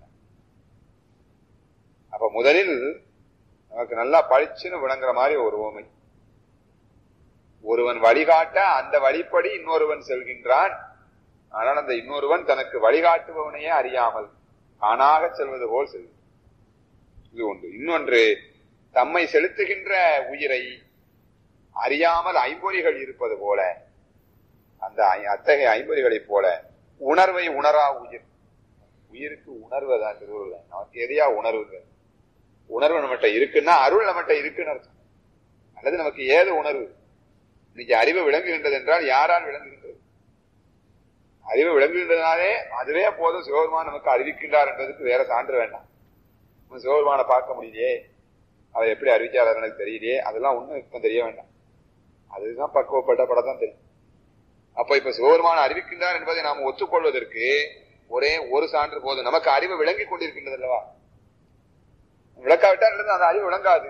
அப்ப முதலில் நமக்கு நல்லா பளிச்சுன்னு விளங்குற மாதிரி ஒரு ஓமை ஒருவன் வழிகாட்ட அந்த வழிப்படி இன்னொருவன் செல்கின்றான் ஆனால் அந்த இன்னொருவன் தனக்கு வழிகாட்டுபவனையே அறியாமல் தானாக செல்வது போல் செல்லும் இது ஒன்று இன்னொன்று தம்மை செலுத்துகின்ற உயிரை அறியாமல் ஐம்பொறிகள் இருப்பது போல அந்த ஐ- அத்தகைய ஐம்பொறிகளைப் போல உணர்வை உணரா உயிர் உயிருக்கு உணர்வதான் திருவுருள் நமக்கு எதையா உணர்வுங்க உணர்வு நம்மகிட்ட இருக்குன்னா அருள் நம்மகிட்ட இருக்குன்னு அர்த்தம் அல்லது நமக்கு ஏது உணர்வு இன்னைக்கு அறிவு விளங்குகின்றது என்றால் யாரால் விளங்குகின்றது அறிவு விளங்குகின்றதுனாலே அதுவே போதும் சிவபெருமான் நமக்கு அறிவிக்கின்றார் என்பதற்கு வேற சான்று வேண்டாம் நம்ம சிவபெருமானை பார்க்க முடியலையே அவர் எப்படி அறிவிச்சார் எனக்கு தெரியலையே அதெல்லாம் ஒண்ணும் இப்ப தெரிய வேண்டாம் அதுதான் பக்குவப்பட்ட படம் தான் தெரியும் அப்ப இப்ப சிவபெருமான் அறிவிக்கின்றார் என்பதை நாம் ஒத்துக்கொள்வதற்கு ஒரே ஒரு சான்று போதும் நமக்கு அறிவு விளங்கி கொண்டிருக்கின்றது அல்லவா விளக்காவிட்டால் அந்த அறிவு விளங்காது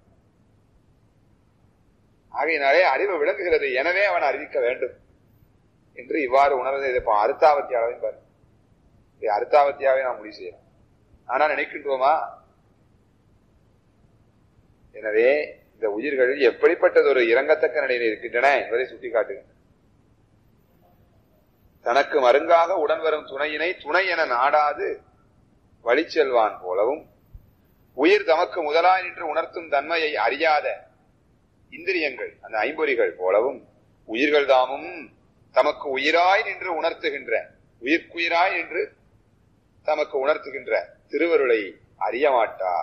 ஆகையினாலே அறிவு விளங்குகிறது எனவே அவன் அறிவிக்க வேண்டும் என்று இவ்வாறு உணர்வதை இதை இப்ப அறுத்தாவத்தியாவையும் பாரு இதை அறுத்தாவத்தியாவே நாம் முடிவு செய்யலாம் ஆனா நினைக்கின்றோமா எனவே இந்த உயிர்கள் எப்படிப்பட்டது ஒரு இறங்கத்தக்க நிலையில் இருக்கின்றன என்பதை சுட்டிக்காட்டுகின்றன தனக்கு மருங்காக உடன் வரும் துணையினை துணை என நாடாது வழிச்செல்வான் போலவும் உயிர் தமக்கு முதலாய் நின்று உணர்த்தும் தன்மையை அறியாத இந்திரியங்கள் அந்த ஐம்பொறிகள் போலவும் உயிர்கள் தாமும் தமக்கு உயிராய் நின்று உணர்த்துகின்ற உயிர்க்குயிராய் நின்று தமக்கு உணர்த்துகின்ற திருவருளை அறிய மாட்டா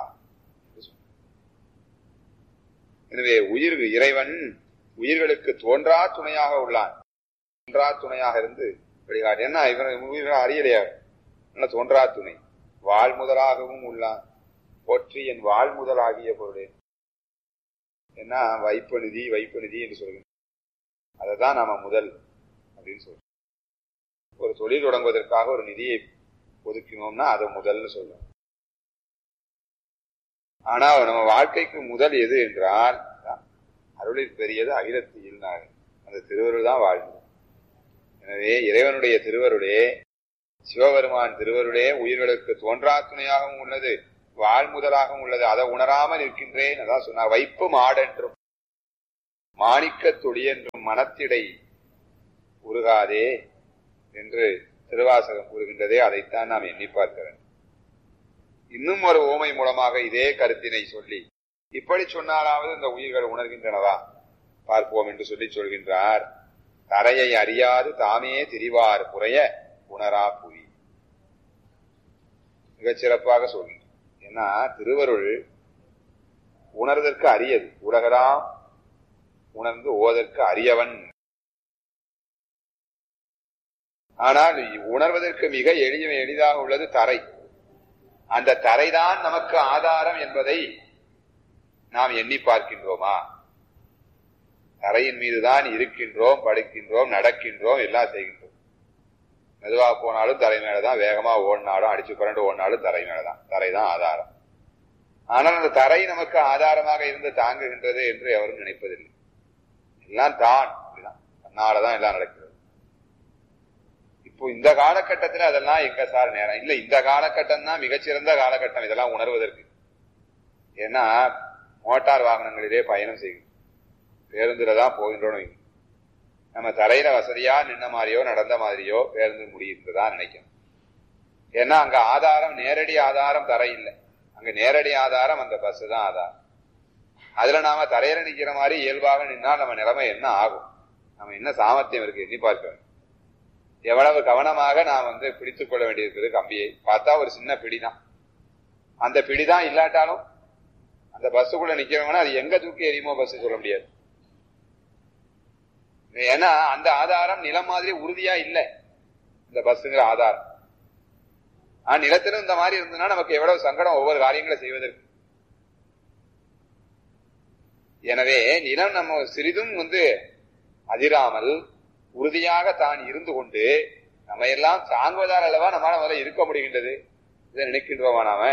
எனவே உயிர் இறைவன் உயிர்களுக்கு தோன்றா துணையாக உள்ளான் தோன்றா துணையாக இருந்து வழிகாட்டு என்ன இவன் உயிர்கள் அறியலையா நல்ல தோன்றா துணை வாழ் முதலாகவும் உள்ளான் போற்றி என் வாழ் முதலாகிய பொருளே என்ன வைப்பு நிதி வைப்பு நிதி என்று சொல்கிறோம் அதை தான் நாம முதல் அப்படின்னு சொல்றோம் ஒரு தொழில் தொடங்குவதற்காக ஒரு நிதியை ஒதுக்கினோம்னா அதை முதல்னு சொல்றோம் ஆனா நம்ம வாழ்க்கைக்கு முதல் எது என்றால் அருளில் பெரியது அகிலத்தில் அந்த திருவருள் தான் வாழ்வு எனவே இறைவனுடைய திருவருளே சிவபெருமான் திருவருளே உயிர்களுக்கு தோன்றா துணையாகவும் உள்ளது வாழ் முதலாகவும் உள்ளது அதை உணராமல் இருக்கின்றேன் அதான் சொன்னார் வைப்பு மாடென்றும் மாணிக்க துளி என்றும் மனத்திடை உருகாதே என்று திருவாசகம் கூறுகின்றதே அதைத்தான் நாம் எண்ணி பார்க்கிறோம் இன்னும் ஒரு ஓமை மூலமாக இதே கருத்தினை சொல்லி இப்படி சொன்னாலாவது இந்த உயிர்கள் உணர்கின்றனவா பார்ப்போம் என்று சொல்லி சொல்கின்றார் தரையை அறியாது தாமே திரிவார் புறைய உணரா புவி மிகச் சிறப்பாக சொல்கின்றார் ஏன்னா திருவருள் உணர்தற்கு அரியது உலகலாம் உணர்ந்து ஓதற்கு அரியவன் ஆனால் உணர்வதற்கு மிக எளிய எளிதாக உள்ளது தரை அந்த தரைதான் நமக்கு ஆதாரம் என்பதை நாம் எண்ணி பார்க்கின்றோமா தரையின் மீதுதான் இருக்கின்றோம் படுக்கின்றோம் நடக்கின்றோம் எல்லாம் செய்கின்றோம் மெதுவா போனாலும் தரை மேலதான் வேகமா ஓடினாலும் அடிச்சு புரண்டு ஓடினாலும் தரை மேலதான் தரைதான் ஆதாரம் ஆனால் அந்த தரை நமக்கு ஆதாரமாக இருந்து தாங்குகின்றது என்று எவரும் நினைப்பதில்லை எல்லாம் தான் தன்னாலதான் எல்லாம் நடக்கிறது இப்போ இந்த காலகட்டத்தில் அதெல்லாம் எங்க சார் நேரம் இல்ல இந்த காலகட்டம் தான் மிகச்சிறந்த காலகட்டம் இதெல்லாம் உணர்வதற்கு ஏன்னா மோட்டார் வாகனங்களிலே பயணம் செய்யும் பேருந்துல தான் போகின்றோம் நம்ம தரையில வசதியா நின்ன மாதிரியோ நடந்த மாதிரியோ பேருந்து முடியுன்றதான் நினைக்கணும் ஏன்னா அங்க ஆதாரம் நேரடி ஆதாரம் தரை இல்லை அங்க நேரடி ஆதாரம் அந்த பஸ் தான் ஆதாரம் அதுல நாம தரையில நிக்கிற மாதிரி இயல்பாக நின்னா நம்ம நிலைமை என்ன ஆகும் நம்ம என்ன சாமர்த்தியம் இருக்கு எண்ணி பார்க்க எவ்வளவு கவனமாக நாம் வந்து பிடித்துக் கொள்ள வேண்டியிருக்குது கம்பியை பார்த்தா ஒரு சின்ன பிடிதான் அந்த பிடிதான் இல்லாட்டாலும் அந்த பஸ்ஸுக்குள்ள நிக்கிறவங்கன்னா அது எங்க தூக்கி எரியுமோ பஸ் சொல்ல முடியாது ஏன்னா அந்த ஆதாரம் நிலம் மாதிரி உறுதியா இல்லை இந்த பஸ்ஸுங்கிற ஆதாரம் ஆனா நிலத்திலும் இந்த மாதிரி இருந்ததுன்னா நமக்கு எவ்வளவு சங்கடம் ஒவ்வொரு காரியங்களை செய்வதற்கு எனவே நிலம் நம்ம சிறிதும் வந்து அதிராமல் உறுதியாக தான் இருந்து கொண்டு நம்ம எல்லாம் தாங்குவதால் அல்லவா நம்மளால முதல்ல இருக்க முடிகின்றது இதை நினைக்கின்றோமா நாம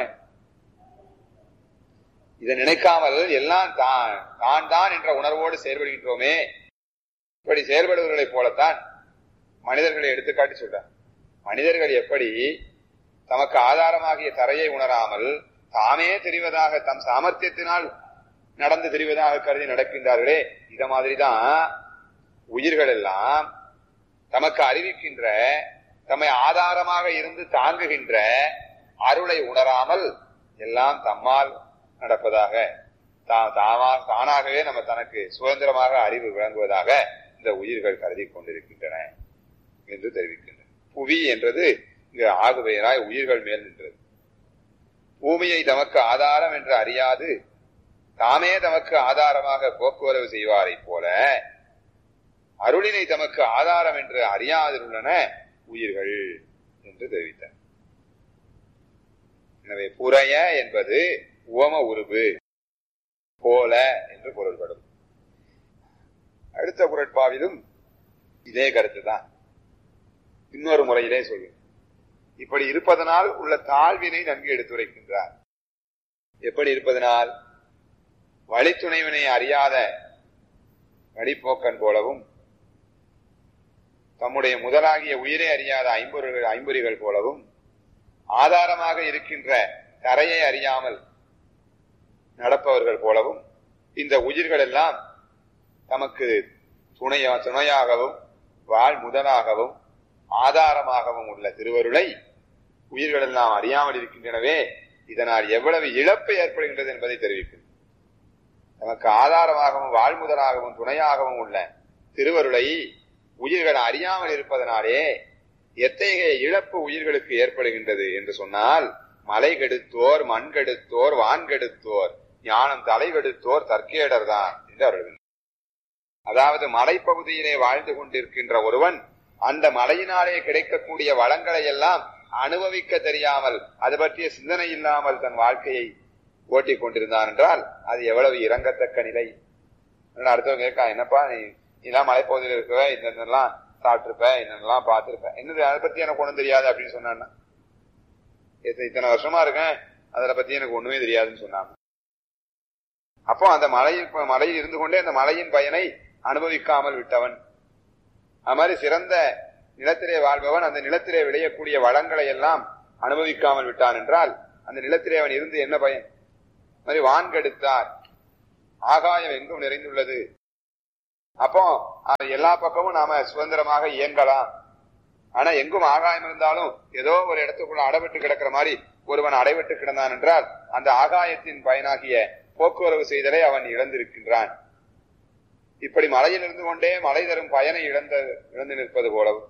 இதை நினைக்காமல் எல்லாம் தான் தான் தான் என்ற உணர்வோடு செயல்படுகின்றோமே இப்படி செயல்படுவர்களைப் போலத்தான் மனிதர்களை எடுத்துக்காட்டி சொல்ற மனிதர்கள் எப்படி தமக்கு ஆதாரமாகிய தரையை உணராமல் தாமே தெரிவதாக தம் சாமர்த்தியத்தினால் நடந்து தெரிவதாக கருதி நடக்கின்றார்களே இத மாதிரிதான் உயிர்கள் எல்லாம் தமக்கு அறிவிக்கின்ற தம்மை ஆதாரமாக இருந்து தாங்குகின்ற அருளை உணராமல் எல்லாம் தம்மால் நடப்பதாக தானாகவே நம்ம தனக்கு சுதந்திரமாக அறிவு விளங்குவதாக இந்த உயிர்கள் கருதி கொண்டிருக்கின்றன என்று தெரிவிக்கின்றன புவி என்றது இங்கு ஆகுபெயராய் உயிர்கள் மேல் நின்றது பூமியை தமக்கு ஆதாரம் என்று அறியாது தாமே தமக்கு ஆதாரமாக போக்குவரவு செய்வாரை போல அருளினை தமக்கு ஆதாரம் என்று அறியாதிருள்ளன உயிர்கள் என்று தெரிவித்தார் எனவே புறைய என்பது உவம உருவு போல என்று பொருள்படும் அடுத்த குரட்பாவிலும் இதே கருத்து தான் இன்னொரு முறையிலே சொல்லு இப்படி இருப்பதனால் உள்ள தாழ்வினை நன்கு எடுத்துரைக்கின்றார் எப்படி இருப்பதனால் வழித்துணைவினை அறியாத வழிப்போக்கன் போலவும் தம்முடைய முதலாகிய உயிரை அறியாத ஐம்பொருகள் ஐம்பொறிகள் போலவும் ஆதாரமாக இருக்கின்ற கரையை அறியாமல் நடப்பவர்கள் போலவும் இந்த உயிர்கள் எல்லாம் தமக்கு துணையா துணையாகவும் வாழ் முதலாகவும் ஆதாரமாகவும் உள்ள திருவருளை உயிர்கள் எல்லாம் அறியாமல் இருக்கின்றனவே இதனால் எவ்வளவு இழப்பு ஏற்படுகின்றது என்பதை தெரிவிக்கும் நமக்கு ஆதாரமாகவும் வாழ்முதலாகவும் துணையாகவும் உள்ள திருவருளை உயிர்கள் அறியாமல் இருப்பதனாலே எத்தகைய இழப்பு உயிர்களுக்கு ஏற்படுகின்றது என்று சொன்னால் மலை கெடுத்தோர் மண் கெடுத்தோர் வான் கெடுத்தோர் ஞானம் தலை கெடுத்தோர் தற்கேடர் தான் என்று அவர்கள் அதாவது மலைப்பகுதியிலே வாழ்ந்து கொண்டிருக்கின்ற ஒருவன் அந்த மலையினாலே கிடைக்கக்கூடிய வளங்களை எல்லாம் அனுபவிக்க தெரியாமல் அது பற்றிய சிந்தனை இல்லாமல் தன் வாழ்க்கையை ஓட்டிக் கொண்டிருந்தான் என்றால் அது எவ்வளவு இறங்கத்தக்க நிலை அடுத்தவங்க கேட்கா என்னப்பா நீ இதெல்லாம் மலைப்பகுதியில் இருக்கிற இதெல்லாம் சாப்பிட்டிருப்ப இதெல்லாம் பார்த்திருப்ப என்னது அதை பத்தி எனக்கு ஒண்ணும் தெரியாது அப்படின்னு சொன்னான்னா இத்தனை வருஷமா இருக்கேன் அதை பத்தி எனக்கு ஒண்ணுமே தெரியாதுன்னு சொன்னாங்க அப்போ அந்த மலையில் மலையில் இருந்து கொண்டே அந்த மலையின் பயனை அனுபவிக்காமல் விட்டவன் அது மாதிரி சிறந்த நிலத்திலே வாழ்பவன் அந்த நிலத்திலே விளையக்கூடிய வளங்களை எல்லாம் அனுபவிக்காமல் விட்டான் என்றால் அந்த நிலத்திலே அவன் இருந்து என்ன பயன் மாதிரி வான்கெடுத்தார் ஆகாயம் எங்கும் நிறைந்துள்ளது அப்போ அது எல்லா பக்கமும் நாம சுதந்திரமாக இயங்கலாம் ஆனா எங்கும் ஆகாயம் இருந்தாலும் ஏதோ ஒரு இடத்துக்குள்ள அடைபட்டு கிடக்கிற மாதிரி ஒருவன் அடைபட்டு கிடந்தான் என்றால் அந்த ஆகாயத்தின் பயனாகிய போக்குவரவு செய்தலை அவன் இழந்திருக்கின்றான் இப்படி மலையில் இருந்து கொண்டே மலை தரும் பயனை இழந்த இழந்து நிற்பது போலவும்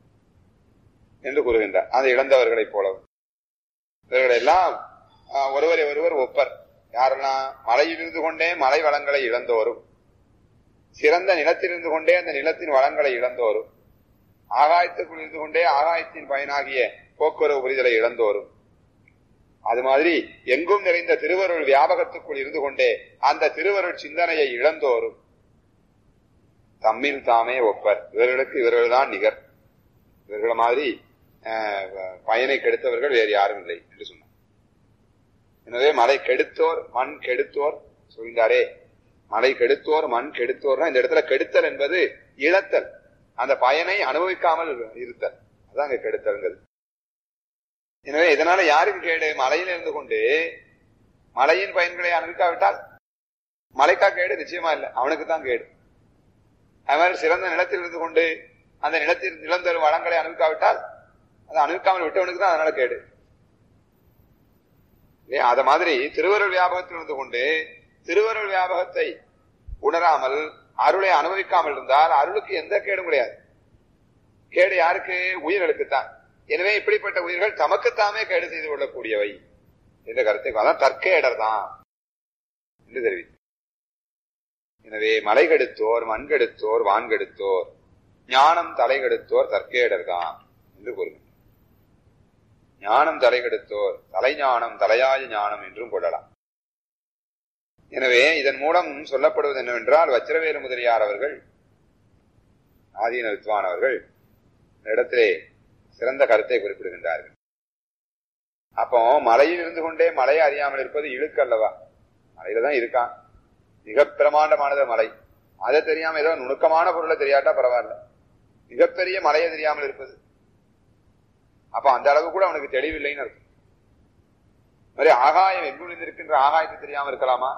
என்று கூறுகின்றார் அதை இழந்தவர்களைப் போலவும் இவர்கள் எல்லாம் ஆஹ், ஒருவரை ஒருவர் ஒப்பர் யாரெல்லாம் மலையில் இருந்து கொண்டே மலை வளங்களை இழந்தோரும் சிறந்த நிலத்தில் இருந்து கொண்டே அந்த நிலத்தின் வளங்களை இழந்தோரும் ஆகாயத்துக்குள் இருந்து கொண்டே ஆகாயத்தின் பயனாகிய போக்குவரவு புரிதலை இழந்தோரும் அது மாதிரி எங்கும் நிறைந்த திருவருள் வியாபகத்துக்குள் இருந்து கொண்டே அந்த திருவருள் சிந்தனையை இழந்தோரும் தம்மில் தாமே ஒப்பர் இவர்களுக்கு இவர்கள்தான் நிகர் இவர்கள் மாதிரி அஹ், பயனை கெடுத்தவர்கள் வேறு யாரும் இல்லை என்று சொன்னார் எனவே மலை கெடுத்தோர் மண் கெடுத்தோர் சொல்கின்றாரே மலை கெடுத்தோர் மண் கெடுத்தோர்னா இந்த இடத்துல கெடுத்தல் என்பது இழத்தல் அந்த பயனை அனுபவிக்காமல் இருத்தல் அதான் அங்க கெடுத்தல்ங்கிறது எனவே இதனால யாருக்கு கேடு மலையில இருந்து கொண்டு மலையின் பயன்களை அனுபவிக்காவிட்டால் மலைக்கா கேடு நிச்சயமா இல்லை அவனுக்கு தான் கேடு அது மாதிரி சிறந்த நிலத்தில் இருந்து கொண்டு அந்த நிலத்தில் நிலம் தரும் வளங்களை அனுபவிக்காவிட்டால் அதை அனுபவிக்காமல் விட்டவனுக்கு தான் அதனால கேடு இல்லையா? அத மாதிரி திருவருள் வியாபகத்தில் இருந்து கொண்டு திருவருள் வியாபகத்தை உணராமல் அருளை அனுபவிக்காமல் இருந்தால் அருளுக்கு எந்த கேடும் கிடையாது கேடு யாருக்கு உயிர்களுக்கு தான் எனவே இப்படிப்பட்ட உயிர்கள் தமக்குத்தாமே கேடு செய்து கொள்ளக்கூடியவை என்ற கருத்தை அதான் தற்கேடர் தான் என்று தெரிவித்தார் எனவே மலை கெடுத்தோர் மண் கெடுத்தோர் வான் கெடுத்தோர் ஞானம் தலை கெடுத்தோர் தற்கேடர் தான் என்று கூறுகிறார் ஞானம் தலை கெடுத்தோர் தலைஞானம் தலையாய ஞானம் என்றும் கொள்ளலாம் எனவே இதன் மூலம் சொல்லப்படுவது என்னவென்றால் வச்சிரவேலு முதலியார் அவர்கள் ஆதீன வித்வான் அவர்கள் இந்த இடத்திலே சிறந்த கருத்தை குறிப்பிடுகின்றார்கள் அப்போ மலையில் இருந்து கொண்டே மலையை அறியாமல் இருப்பது இழுக்கு அல்லவா மலையில தான் இருக்கான் மிக பிரமாண்டமானது மலை அதை தெரியாம ஏதோ நுணுக்கமான பொருளை தெரியாட்டா பரவாயில்ல மிகப்பெரிய மலையை தெரியாமல் இருப்பது அப்ப அந்த அளவு கூட அவனுக்கு தெளிவில்லைன்னு அர்த்தம் மாதிரி ஆகாயம் எங்கு இருக்கின்ற ஆகாயத்தை தெரியாம இருக்கலாமா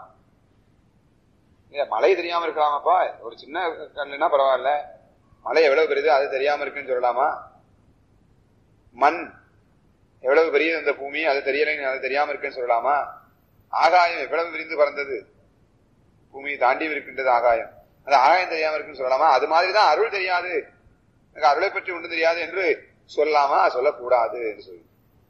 இல்ல மலை தெரியாம இருக்கலாமாப்பா ஒரு சின்ன கல்லுனா பரவாயில்ல மலை எவ்வளவு பெரியது அது தெரியாம இருக்குன்னு சொல்லலாமா மண் எவ்வளவு பெரியது அந்த பூமி அது தெரியலைன்னு அது தெரியாம இருக்குன்னு சொல்லலாமா ஆகாயம் எவ்வளவு விரிந்து பறந்தது பூமியை தாண்டி இருக்கின்றது ஆகாயம் அது ஆகாயம் தெரியாம இருக்குன்னு சொல்லலாமா அது மாதிரிதான் அருள் தெரியாது எனக்கு அருளை பற்றி ஒன்றும் தெரியாது என்று சொல்லலாமா சொல்லக்கூடாது என்று சொல்லி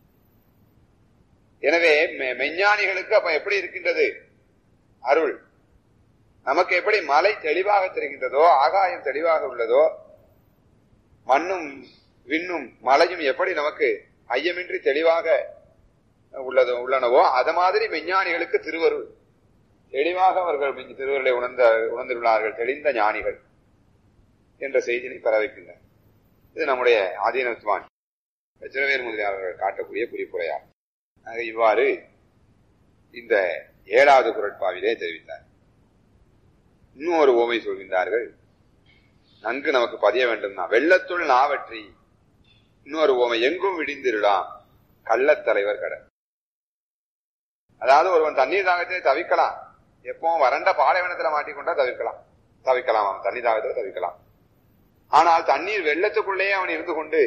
எனவே மெ- மெஞ்ஞானிகளுக்கு அப்ப எப்படி இருக்கின்றது அருள் நமக்கு எப்படி மலை தெளிவாக தெரிகின்றதோ ஆகாயம் தெளிவாக உள்ளதோ மண்ணும் விண்ணும் மலையும் எப்படி நமக்கு ஐயமின்றி தெளிவாக உள்ளதோ உள்ளனவோ அது மாதிரி விஞ்ஞானிகளுக்கு திருவருள் தெளிவாக அவர்கள் விஞ்~ திருவருளை உணர்ந்த உணர்ந்துள்ளார்கள் தெளிந்த ஞானிகள் என்ற செய்தியை பெற வைக்கின்றனர் இது நம்முடைய ஆதீனத்துவான் வச்சிரவேல் முதலியார் அவர்கள் காட்டக்கூடிய குறிப்புரையாகும் ஆக இவ்வாறு இந்த ஏழாவது குரட்பாவிலே தெரிவித்தார் இன்னும் ஒரு ஓமை சொல்கின்றார்கள் நன்கு நமக்கு பதிய வேண்டும்னா வெள்ளத்துள் நாவற்றி இன்னொரு ஓமை எங்கும் விடிந்திருலாம் கள்ளத்தலைவர் கடல் அதாவது ஒருவன் தண்ணீர் தாகத்திலே தவிக்கலாம் எப்பவும் வறண்ட பாலைவனத்துல மாட்டிக்கொண்டா தவிர்க்கலாம் தவிக்கலாம் அவன் தண்ணீர் தாகத்துல தவிக்கலாம் ஆனால் தண்ணீர் வெள்ளத்துக்குள்ளேயே அவன் இருந்து கொண்டு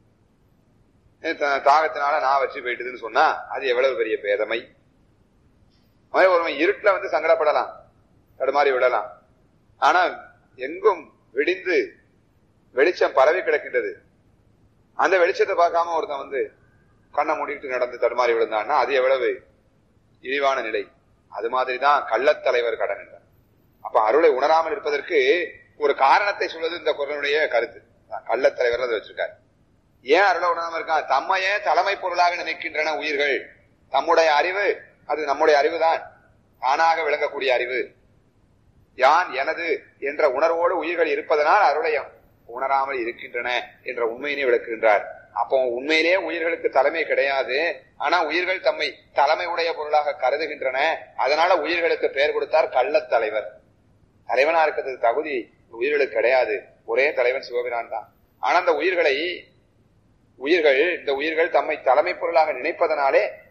த- தாகத்தினால நான் வச்சு போயிட்டுதுன்னு சொன்னா அது எவ்வளவு பெரிய பேதமை அவன் ஒருவன் இருட்டுல வந்து சங்கடப்படலாம் தடுமாறி விடலாம் ஆனா எங்கும் விடிந்து வெளிச்சம் பரவி கிடக்கின்றது அந்த வெளிச்சத்தை பார்க்காம ஒருத்தன் வந்து கண்ணை மூடிட்டு நடந்து தடுமாறி விழுந்தான்னா அது எவ்வளவு இழிவான நிலை அது மாதிரிதான் கள்ளத்தலைவர் கடன் என்றார் அப்ப அருளை உணராமல் இருப்பதற்கு ஒரு காரணத்தை சொல்வது இந்த குரலுடைய கருத்து கள்ளத்தலைவர் அதை வச்சிருக்காரு ஏன் அருளை உணராம இருக்கான் தம்மையே தலைமை பொருளாக நினைக்கின்றன உயிர்கள் தம்முடைய அறிவு அது நம்முடைய அறிவுதான் தானாக விளங்கக்கூடிய அறிவு யான் எனது என்ற உணர்வோடு உயிர்கள் இருப்பதனால் அருளை உணராமல் இருக்கின்றன என்ற உண்மையினை விளக்குகின்றார் அப்போ உண்மையிலேயே உயிர்களுக்கு தலைமை கிடையாது ஆனா உயிர்கள் தம்மை தலைமை உடைய பொருளாக கருதுகின்றன அதனால உயிர்களுக்கு பெயர் கொடுத்தார் கள்ளத் தலைவர் தலைவனா இருக்கிறதுக்கு தகுதி உயிர்களுக்கு கிடையாது ஒரே தலைவன் சிவபிரான் தான் ஆனா அந்த உயிர்களை உயிர்கள் இந்த உயிர்கள் தம்மை தலைமை பொருளாக நினைப்பதனாலே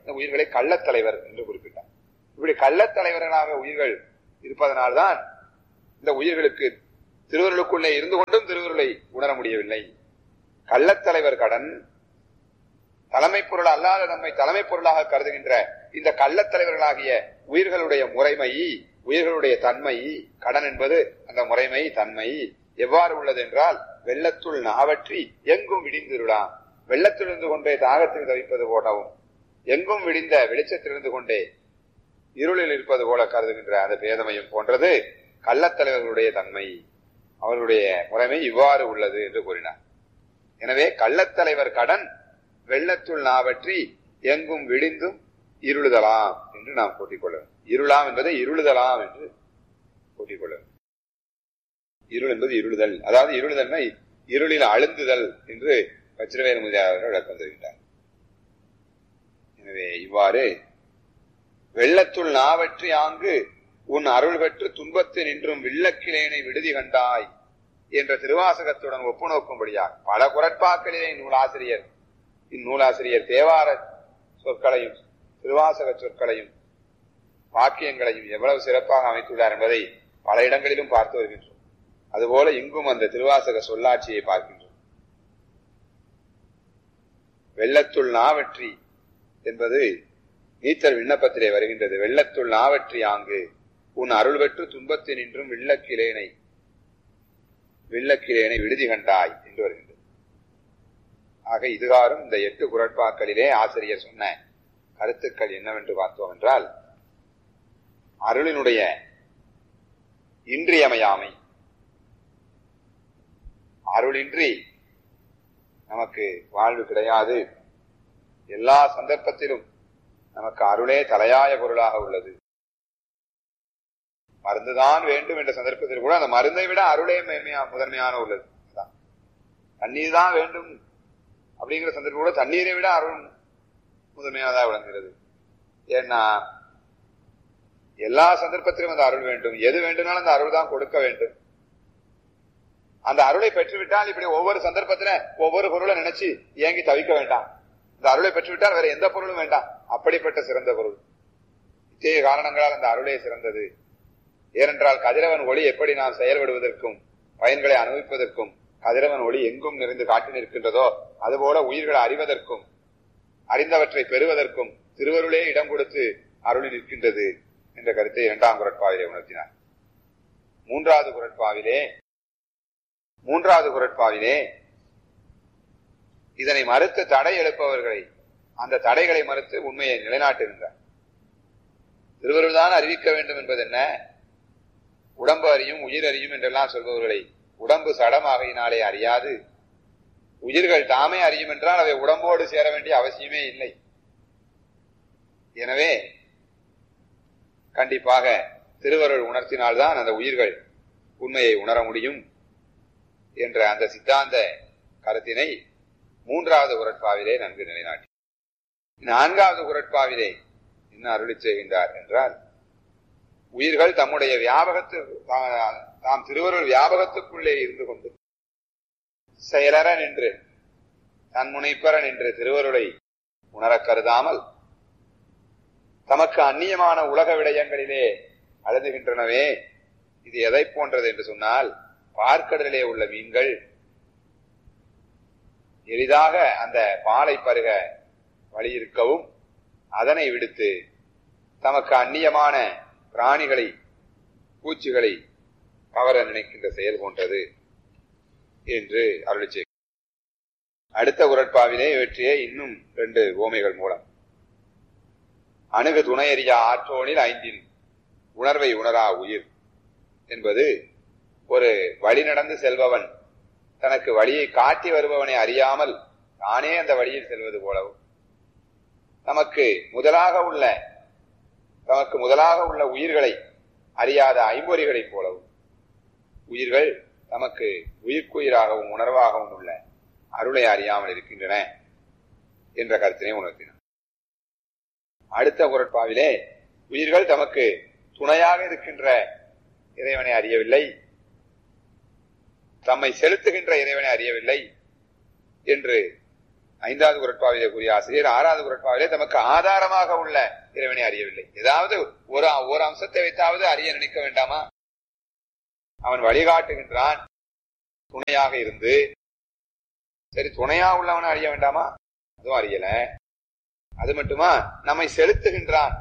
இந்த உயிர்களை கள்ளத்தலைவர் என்று குறிப்பிட்டார் இப்படி கள்ளத்தலைவர்களாக உயிர்கள் இருப்பதனால்தான் இந்த உயிர்களுக்கு திருவருளுக்குள்ளே இருந்து கொண்டும் திருவருளை உணர முடியவில்லை கள்ளத்தலைவர் கடன் தலைமை பொருள் அல்லாத நம்மை தலைமை பொருளாக கருதுகின்ற இந்த கள்ளத்தலைவர்களாகிய உயிர்களுடைய முறைமை உயிர்களுடைய தன்மை கடன் என்பது அந்த முறைமை தன்மை எவ்வாறு உள்ளது என்றால் வெள்ளத்துள் நாவற்றி எங்கும் விடிந்திருளாம் வெள்ளத்தில் இருந்து கொண்டே தாகத்தில் தவிப்பது போலவும் எங்கும் விடிந்த வெளிச்சத்தில் இருந்து கொண்டே இருளில் இருப்பது போல கருதுகின்ற அந்த பேதமையும் போன்றது கள்ளத்தலைவர்களுடைய தன்மை அவர்களுடைய முறைமை இவ்வாறு உள்ளது என்று கூறினார் எனவே கள்ளத்தலைவர் கடன் வெள்ளத்துள் நாவற்றி எங்கும் விடிந்தும் இருளுதலாம் என்று நாம் கூட்டிக் கொள்ளலாம் இருளாம் என்பதை இருளுதலாம் என்று கூட்டிக் கொள்ளலாம் இருள் என்பது இருளுதல் அதாவது இருளுதல்னா இருளில் அழுந்துதல் என்று வச்சிரவேல் முதலியார் விளக்கம் தருகின்றார் எனவே இவ்வாறு வெள்ளத்துள் நாவற்றி ஆங்கு உன் அருள் பெற்று துன்பத்து நின்றும் வில்லக்கிலேனை விடுதி கண்டாய் என்ற திருவாசகத்துடன் ஒப்பு நோக்கும்படியாக பல குரட்பாக்களிலே நூலாசிரியர் இந்நூலாசிரியர் தேவார சொற்களையும் திருவாசக சொற்களையும் வாக்கியங்களையும் எவ்வளவு சிறப்பாக அமைத்துள்ளார் என்பதை பல இடங்களிலும் பார்த்து வருகின்றோம் அதுபோல இங்கும் அந்த திருவாசக சொல்லாட்சியை பார்க்கின்றோம் வெள்ளத்துள் நாவற்றி என்பது நீத்தர் விண்ணப்பத்திலே வருகின்றது வெள்ளத்துள் நாவற்றி ஆங்கு உன் அருள் பெற்று துன்பத்தில் நின்றும் வில்லக்கிலேனை வில்லக்கிலேனை விடுதி கண்டாய் என்று வருகின்றது ஆக இதுகாரும் இந்த எட்டு குரட்பாக்களிலே ஆசிரியர் சொன்ன கருத்துக்கள் என்னவென்று பார்த்தோம் என்றால் அருளினுடைய இன்றியமையாமை அருளின்றி நமக்கு வாழ்வு கிடையாது எல்லா சந்தர்ப்பத்திலும் நமக்கு அருளே தலையாய பொருளாக உள்ளது மருந்துதான் வேண்டும் என்ற சந்தர்ப்பத்தில் கூட அந்த மருந்தை விட அருளே மேன்மையா முதன்மையான உள்ளது அதான். தண்ணீர் தான் வேண்டும் அப்படிங்கிற சந்தர்ப்பம் கூட தண்ணீரை விட அருள் முதன்மையானதாக விளங்குகிறது ஏன்னா எல்லா சந்தர்ப்பத்திலும் அந்த அருள் வேண்டும் எது வேண்டும்னாலும் அந்த அருள் தான் கொடுக்க வேண்டும் அந்த அருளை பெற்றுவிட்டால் இப்படி ஒவ்வொரு சந்தர்ப்பத்தில ஒவ்வொரு பொருளை நினைச்சு ஏங்கி தவிக்க வேண்டாம் இந்த அருளை பெற்றுவிட்டால் வேற எந்த பொருளும் வேண்டாம் அப்படிப்பட்ட சிறந்த பொருள் இத்தகைய காரணங்களால் அந்த அருளே சிறந்தது ஏனென்றால் கதிரவன் ஒளி எப்படி நாம் செயல்படுவதற்கும் பயன்களை அனுபவிப்பதற்கும் கதிரவன் ஒளி எங்கும் நிறைந்து காட்டி நிற்கின்றதோ அதுபோல உயிர்களை அறிவதற்கும் அறிந்தவற்றை பெறுவதற்கும் திருவருளே இடம் கொடுத்து அருளி நிற்கின்றது என்ற கருத்தை இரண்டாம் குரட்பாவிலே உணர்த்தினார் மூன்றாவது குரட்பாவிலே மூன்றாவது குரட்பாவிலே இதனை மறுத்து தடை எழுப்பவர்களை அந்த தடைகளை மறுத்து உண்மையை நிலைநாட்டுகின்றார் திருவருள் தான் அறிவிக்க வேண்டும் என்பது என்ன உடம்பு அறியும் உயிர் அறியும் என்றெல்லாம் சொல்பவர்களை உடம்பு சடமாகையினாலே அறியாது உயிர்கள் தாமே அறியும் என்றால் அவை உடம்போடு சேர வேண்டிய அவசியமே இல்லை எனவே கண்டிப்பாக திருவருள் உணர்த்தினால்தான் அந்த உயிர்கள் உண்மையை உணர முடியும் என்ற அந்த சித்தாந்த கருத்தினை மூன்றாவது குரட்பாவிலே நன்கு நிலைநாட்டி நான்காவது குரட்பாவிலே என்ன அருளி செய்கின்றார் என்றால் உயிர்கள் தம்முடைய வியாபகத்து தா- தாம் திருவருள் வியாபகத்துக்குள்ளே இருந்து கொண்டு செயலற நின்று தன்முனைப்பற நின்று திருவருளை உணரக் கருதாமல் தமக்கு அந்நியமான உலக விடயங்களிலே அழுதுகின்றனவே இது எதை போன்றது என்று சொன்னால் பார்க்கடலிலே உள்ள மீன்கள் எளிதாக அந்த பாலை பருக வழியிருக்கவும் அதனை விடுத்து தமக்கு அந்நியமான பிராணிகளை பூச்சிகளை கவர நினைக்கின்ற செயல் போன்றது என்று அருளி செய்கிறார். அடுத்த உரட்பாவிலே இவற்றையே இன்னும் ரெண்டு ஓமைகள் மூலம் அணுகு துணையறியா ஆற்றோனில் ஐந்தின் உணர்வை உணரா உயிர் என்பது ஒரு வழி நடந்து செல்பவன் தனக்கு வழியை காட்டி வருபவனை அறியாமல் தானே அந்த வழியில் செல்வது போலவும் நமக்கு முதலாக உள்ள நமக்கு முதலாக உள்ள உயிர்களை அறியாத ஐம்பொறிகளைப் போலவும் உயிர்கள் நமக்கு உயிர்க்குயிராகவும் உணர்வாகவும் உள்ள அருளை அறியாமல் இருக்கின்றன என்ற கருத்தினை உணர்த்தினார் அடுத்த குரட்பாவிலே உயிர்கள் தமக்கு துணையாக இருக்கின்ற இறைவனை அறியவில்லை தம்மை செலுத்துகின்ற இறைவனை அறியவில்லை என்று ஐந்தாவது குரட்பாவிலே கூறிய ஆசிரியர் ஆறாவது குரட்பாவிலே தமக்கு ஆதாரமாக உள்ள இறைவனை அறியவில்லை ஏதாவது ஒரு ஒரு அம்சத்தை வைத்தாவது அறிய நினைக்க வேண்டாமா அவன் வழிகாட்டுகின்றான் துணையாக இருந்து சரி துணையா உள்ளவனை அறிய வேண்டாமா அதுவும் அறியல அது மட்டுமா நம்மை செலுத்துகின்றான்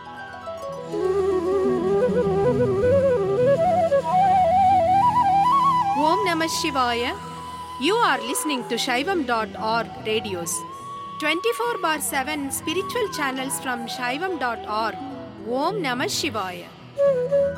Om Namah Shivaya. You are listening to Shaivam.org radios. 24 bar 7 spiritual channels from Shaivam.org. Om Namah Shivaya.